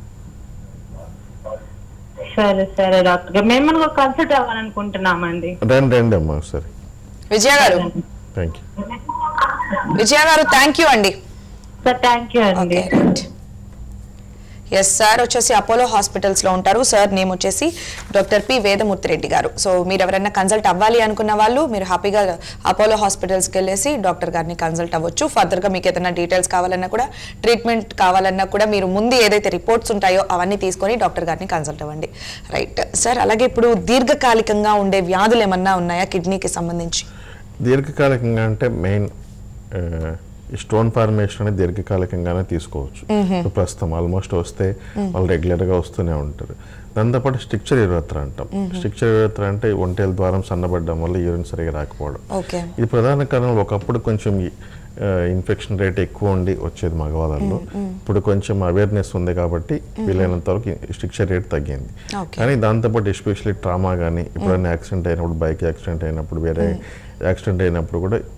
సరే సరే డాక్టర్ గారు మేము కూడా కన్సల్ట్ అవ్వాలనుకుంటున్నామండి రండి రండి అమ్మా సరే విజయ garu thank you Vijaya garu thank you అండి సార్ థ్యాంక్ యూ అండి ఓకే రైట్ ఎస్ సార్ వచ్చేసి అపోలో హాస్పిటల్స్ లో ఉంటారు సార్ నేమ్ వచ్చేసి doctor P Vedamurthy Reddy garu so మీరు ఎవరైనా కన్సల్ట్ అవ్వాలి అనుకున్న వాళ్ళు మీరు హ్యాపీగా అపోలో హాస్పిటల్స్కి వెళ్ళేసి డాక్టర్ గారిని కన్సల్ట్ అవ్వచ్చు ఫర్దర్గా మీకు ఏదైనా డీటెయిల్స్ కావాలన్నా కూడా ట్రీట్మెంట్ కావాలన్నా కూడా మీరు ముందు ఏదైతే రిపోర్ట్స్ ఉంటాయో అవన్నీ తీసుకొని డాక్టర్ గారిని కన్సల్ట్ అవ్వండి రైట్ సార్ అలాగే ఇప్పుడు దీర్ఘకాలికంగా ఉండే వ్యాధులు ఏమన్నా ఉన్నాయా కిడ్నీకి సంబంధించి దీర్ఘకాలికంగా అంటే మెయిన్ స్టోన్ ఫార్మేషన్ అనేది దీర్ఘకాలికంగానే తీసుకోవచ్చు ఇప్పుడు ప్రస్తుతం ఆల్మోస్ట్ వస్తే వాళ్ళు రెగ్యులర్గా వస్తూనే ఉంటారు దాంతోపాటు స్టిక్చర్ ఇరవత్ర అంటాం స్టిక్చర్ ఇరవత్ర అంటే ఒంటేల ద్వారం సన్నబడ్డం వల్ల యూరిన్ సరిగా రాకపోవడం ఓకే ఇది ప్రధాన కారణం ఒకప్పుడు కొంచెం ఇన్ఫెక్షన్ రేట్ ఎక్కువ ఉండి వచ్చేది మగవాళ్ళల్లో ఇప్పుడు కొంచెం అవేర్నెస్ ఉంది కాబట్టి వీలైనంత వరకు స్టిక్చర్ రేట్ తగ్గింది Okay. కానీ దాంతోపాటు ఎస్పెషల్లీ ట్రామా కానీ ఎప్పుడైనా యాక్సిడెంట్ అయినప్పుడు బైక్ యాక్సిడెంట్ అయినప్పుడు వేరే యాక్సిడెంట్ అయినప్పుడు కూడా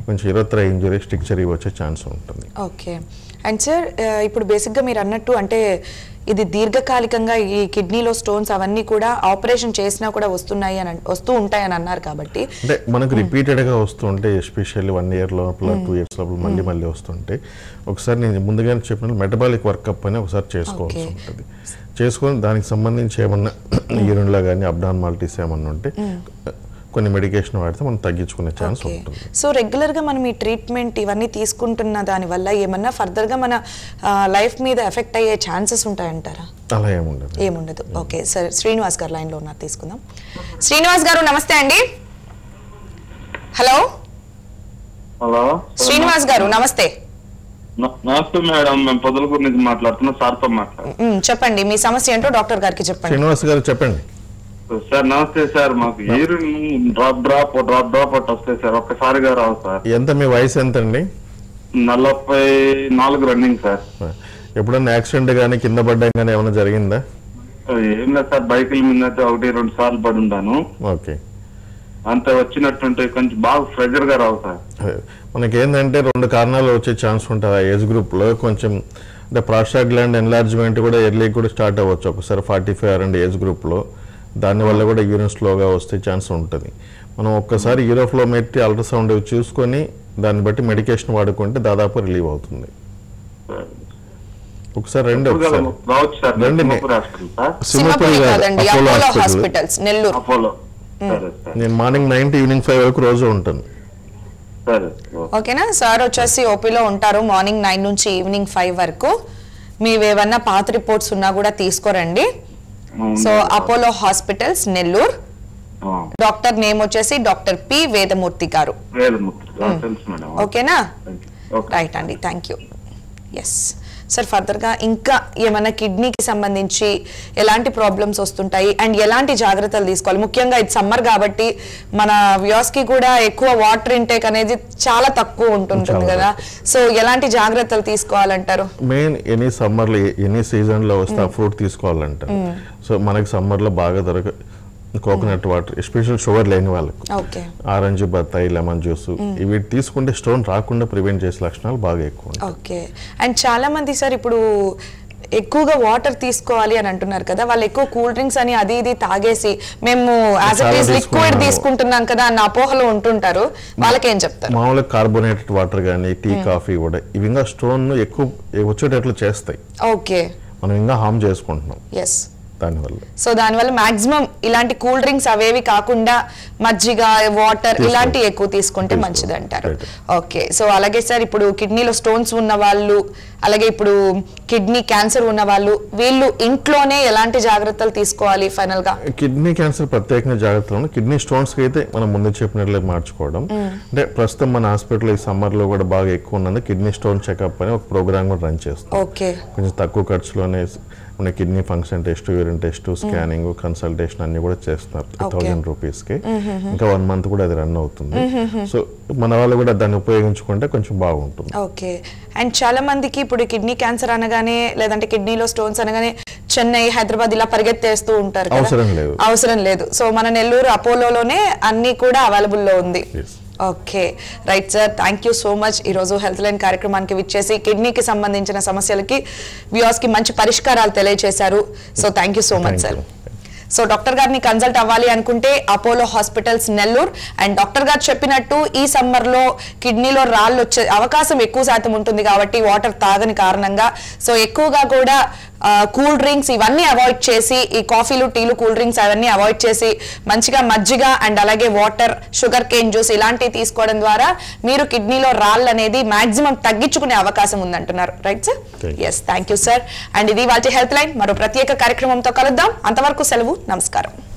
కొంచెం ఇరత్ర ఇంజరీ స్టిక్చరీ వచ్చే ఛాన్స్ ఉంటుంది ఓకే అండ్ సార్ ఇప్పుడు బేసిక్గా మీరు అన్నట్టు అంటే ఇది దీర్ఘకాలికంగా ఈ కిడ్నీలో స్టోన్స్ అవన్నీ కూడా ఆపరేషన్ చేసినా కూడా వస్తున్నాయి అని అన్- వస్తూ ఉంటాయని అన్నారు కాబట్టి అంటే మనకు రిపీటెడ్గా వస్తుంటే ఎస్పెషల్లీ వన్ ఇయర్ లోపల టూ ఇయర్స్ లోపల మళ్ళీ మళ్ళీ వస్తుంటే ఒకసారి నేను ముందుగానే చెప్పిన మెటబాలిక్ వర్కప్ అని ఒకసారి చేసుకోవాల్సి Okay. ఉంటుంది చేసుకొని దానికి సంబంధించి ఏమన్నా యూరిన్లో కానీ అబ్డార్మాలిటీస్ ఏమన్నా ఉంటే కొన్ని మెడికేషన్ వాడితే మనం తగ్గించుకునే ఛాన్స్ ఓకే ఉంటుంది సో రెగ్యులర్గా మనం ఈ ట్రీట్మెంట్ ఇవన్నీ తీసుకుంటున్న దానివల్ల ఏమన్నా ఫర్దర్గా మన లైఫ్ మీద ఎఫెక్ట్ అయ్యే ఛాన్సెస్ ఉంటాయంటారా అలా ఏముండదు ఏముండదు ఓకే సరే శ్రీనివాస్ గారు లైన్లో ఉన్నారు తీసుకుందాం శ్రీనివాస్ గారు నమస్తే అండి హలో హలో శ్రీనివాస్ గారు నమస్తే న- నమస్తే మేడం మేము పొదలకూరు నుంచి మాట్లాడుతున్నాం సార్తో మాట్లాడు మ్, చెప్పండి మీ సమస్య ఏంటో డాక్టర్ గారికి చెప్పండి శ్రీనివాస్ గారు చెప్పండి సార్ నమస్తే సార్ మాకు urine drop drop drop drop అట్ వస్తాయి సార్ ఒక్కసారిగా రావు సార్ ఎంత మీ వయసు ఎంత అండి నలభై నాలుగు రన్నింగ్ సార్ ఎప్పుడన్నా యాక్సిడెంట్ కానీ కింద పడ్డం కానీ ఏమైనా జరిగిందా ఏం లేదు సార్ బైకుల మీద అయితే ఒకటి రెండు సార్లు పడి ఉంటాను ఓకే అంత వచ్చినట్టుంటే కొంచెం బాగా ప్రెజర్ గా రావు సార్ మనకి ఏంటంటే రెండు కారణాలు వచ్చే ఛాన్స్ ఉంటుంది ఆ ఏజ్ గ్రూప్లో కొంచెం అంటే ప్రాస్టాట్ గ్లాండ్ ఎన్లార్జ్మెంట్ కూడా ఎర్లీ కూడా స్టార్ట్ అవ్వచ్చు ఒకసారి ఫార్టీ ఫైవ్ అరండి ఏజ్ గ్రూప్లో దానివల్ల కూడా యూరిన్ స్లోగా వస్తే ఛాన్స్ ఉంటుంది మనం ఒక్కసారి యూరోఫ్లోమెట్రీ అల్ట్రాసౌండ్ చూసుకొని దాన్ని బట్టి మెడికేషన్ వాడుకుంటే దాదాపు రిలీవ్ అవుతుంది ఒకసారి రండి ఇప్పుడు కదా ఒకసారి రావచ్చు సార్ రండి నే- సింగపూర్ హాస్పిటల్ సార్ సింహపురి కాదు, కాదండి Apollo Apollo hospital. Hospitals Nellore Apollo సరే సార్ నేను morning nine to evening five వరకు రోజు ఉంటాను సరే ఓకేనా సార్ వచ్చేసి ఓపీలో ఉంటారు మార్నింగ్ నైన్ నుంచి ఈవినింగ్ ఫైవ్ వరకు మీవేవన్నా పాత రిపోర్ట్స్ ఉన్నా కూడా తీసుకోరండి so Apollo hospitals Nellore doctor name వచ్చేసి డాక్టర్ పి వేదమూర్తి గారు వేలముత్రి తెలుసు మేడం ఓకేనా ఓకే రైట్ అండి థ్యాంక్ యూ ఎస్ సార్ ఫర్దర్గా ఇంకా ఏమైనా కిడ్నీకి సంబంధించి ఎలాంటి ప్రాబ్లమ్స్ వస్తుంటాయి అండ్ ఎలాంటి జాగ్రత్తలు తీసుకోవాలి ముఖ్యంగా ఇది సమ్మర్ కాబట్టి మన వ్యూస్కి కూడా ఎక్కువ వాటర్ ఇంటేక్ అనేది చాలా తక్కువ ఉంటుంటుంది చాలా కదా సో ఎలాంటి జాగ్రత్తలు తీసుకోవాలంటారు మెయిన్ ఎనీ సమ్మర్లో ఎనీ సీజన్లో వస్తే ఆ ఫ్రూట్ తీసుకోవాలంటారు సో మనకి సమ్మర్లో బాగా దొరక కోకోనట్ వాటర్ ఎస్పెషల్ షుగర్ లేని వాళ్ళకు ఓకే ఆరెంజ్ బత్తాయి లెమన్ జ్యూస్ ఇవి తీసుకుంటే స్టోన్ రాకుండా ప్రివెంట్ చేసే లక్షణాలు బాగా ఎక్కువ ఉంటాయి ఓకే అండ్ చాలా మంది సార్ ఇప్పుడు ఎక్కువగా వాటర్ తీసుకోవాలి అని అంటున్నారు కదా వాళ్ళు ఎక్కువ కూల్ డ్రింక్స్ అని అది ఇది తాగేసి మేము యాజ్ చాలా ఇట్ ఈస్ లిక్విడ్ తీసుకున్నాము. తీసుకుంటున్నాం కదా అన్న అపోహలో ఉంటుంటారు వాళ్ళకేం చెప్తారు మామూలుగా కార్బోనేటెడ్ వాటర్ కానీ టీ కాఫీ కూడా ఇవి ఇంకా స్టోన్ ఎక్కువ వచ్చేటట్లు చేస్తాయి ఓకే మనం ఇంకా హామ్ చేసుకుంటున్నాం ఎస్ దానివల్ల సో దానివల్ల మాక్సిమం ఇలాంటి కూల్ డ్రింక్స్ అవేవి కాకుండా మజ్జిగ వాటర్ తీసుకో- ఇలాంటి ఎక్కువ తీసుకుంటే తీసుకో. మంచిది అంటారు Right. ఓకే సో అలాగే సార్ ఇప్పుడు కిడ్నీలో స్టోన్స్ ఉన్న వాళ్ళు అలాగే ఇప్పుడు కిడ్నీ క్యాన్సర్ ఉన్న వాళ్ళు వీళ్ళు ఇంట్లోనే ఎలాంటి జాగ్రత్తలు తీసుకోవాలి ఫైనల్ గా కిడ్నీ క్యాన్సర్ ప్రత్యేకంగా జాగ్రత్తలు కిడ్నీ స్టోన్స్ కి అయితే మనం ముందు చెప్పినట్లే మార్చుకోవడం అంటే ప్రస్తుతం మన హాస్పిటల్ ఈ సమ్మర్ లో కూడా బాగా ఎక్కువ ఉన్నది కిడ్నీ స్టోన్ చెకప్ అని ఒక ప్రోగ్రామ్ కూడా రన్ చేస్తాం ఓకే కొంచెం తక్కువ ఖర్చులోనే మన kidney function test urine test scanning consultation అన్ని కూడా చేస్తున్నారు థౌజండ్ రూపీస్ కి ఇంకా వన్ మంత్ కూడా అది రన్ అవుతుంది సో మన వాళ్ళు కూడా దాన్ని ఉపయోగించుకుంటే కొంచెం బాగుంటుంది ఓకే అండ్ చాలా మందికి ఇప్పుడు కిడ్నీ క్యాన్సర్ అనగానే లేదంటే కిడ్నీలో స్టోన్స్ అనగానే చెన్నై హైదరాబాద్ ఇలా పరిగెత్తేస్తూ ఉంటారు కదా. అవసరం లేదు. అవసరం లేదు సో మన నెల్లూరు అపోలోలోనే అన్ని కూడా అవైలబుల్ లో ఉంది Yes. Okay right sir thank you so much ఈరోజు హెల్త్ లైన్ కార్యక్రమానికి విచ్చేసి కిడ్నీకి సంబంధించిన సమస్యలకి వ్యూస్ కి మంచి పరిష్కారాలు తెలియజేశారు so thank you so much Thank sir you. So doctor గారిని కన్సల్ట్ అవ్వాలి అనుకుంటే Apollo hospitals Nellore and doctor గారు చెప్పినట్టు ఈ సమ్మర్ లో కిడ్నీలో రాళ్ళు వచ్చే అవకాశం ఎక్కువ శాతం ఉంటుంది కాబట్టి వాటర్ తాగని కారణంగా సో ఎక్కువగా కూడా కూల్ డ్రింక్స్ ఇవన్నీ అవాయిడ్ చేసి ఈ కాఫీలు టీలు కూల్ డ్రింక్స్ అవన్నీ అవాయిడ్ చేసి మంచిగా మజ్జిగ అండ్ అలాగే వాటర్ షుగర్ కేన్ జ్యూస్ ఇలాంటివి తీసుకోవడం ద్వారా మీరు కిడ్నీలో రాళ్ళు అనేది మాక్సిమం తగ్గించుకునే అవకాశం ఉందంటున్నారు right sir Thank you. Yes thank you sir and ఇది వాటి హెల్త్ లైన్ మరో ప్రత్యేక కార్యక్రమంతో కలుద్దాం అంతవరకు సెలవు నమస్కారం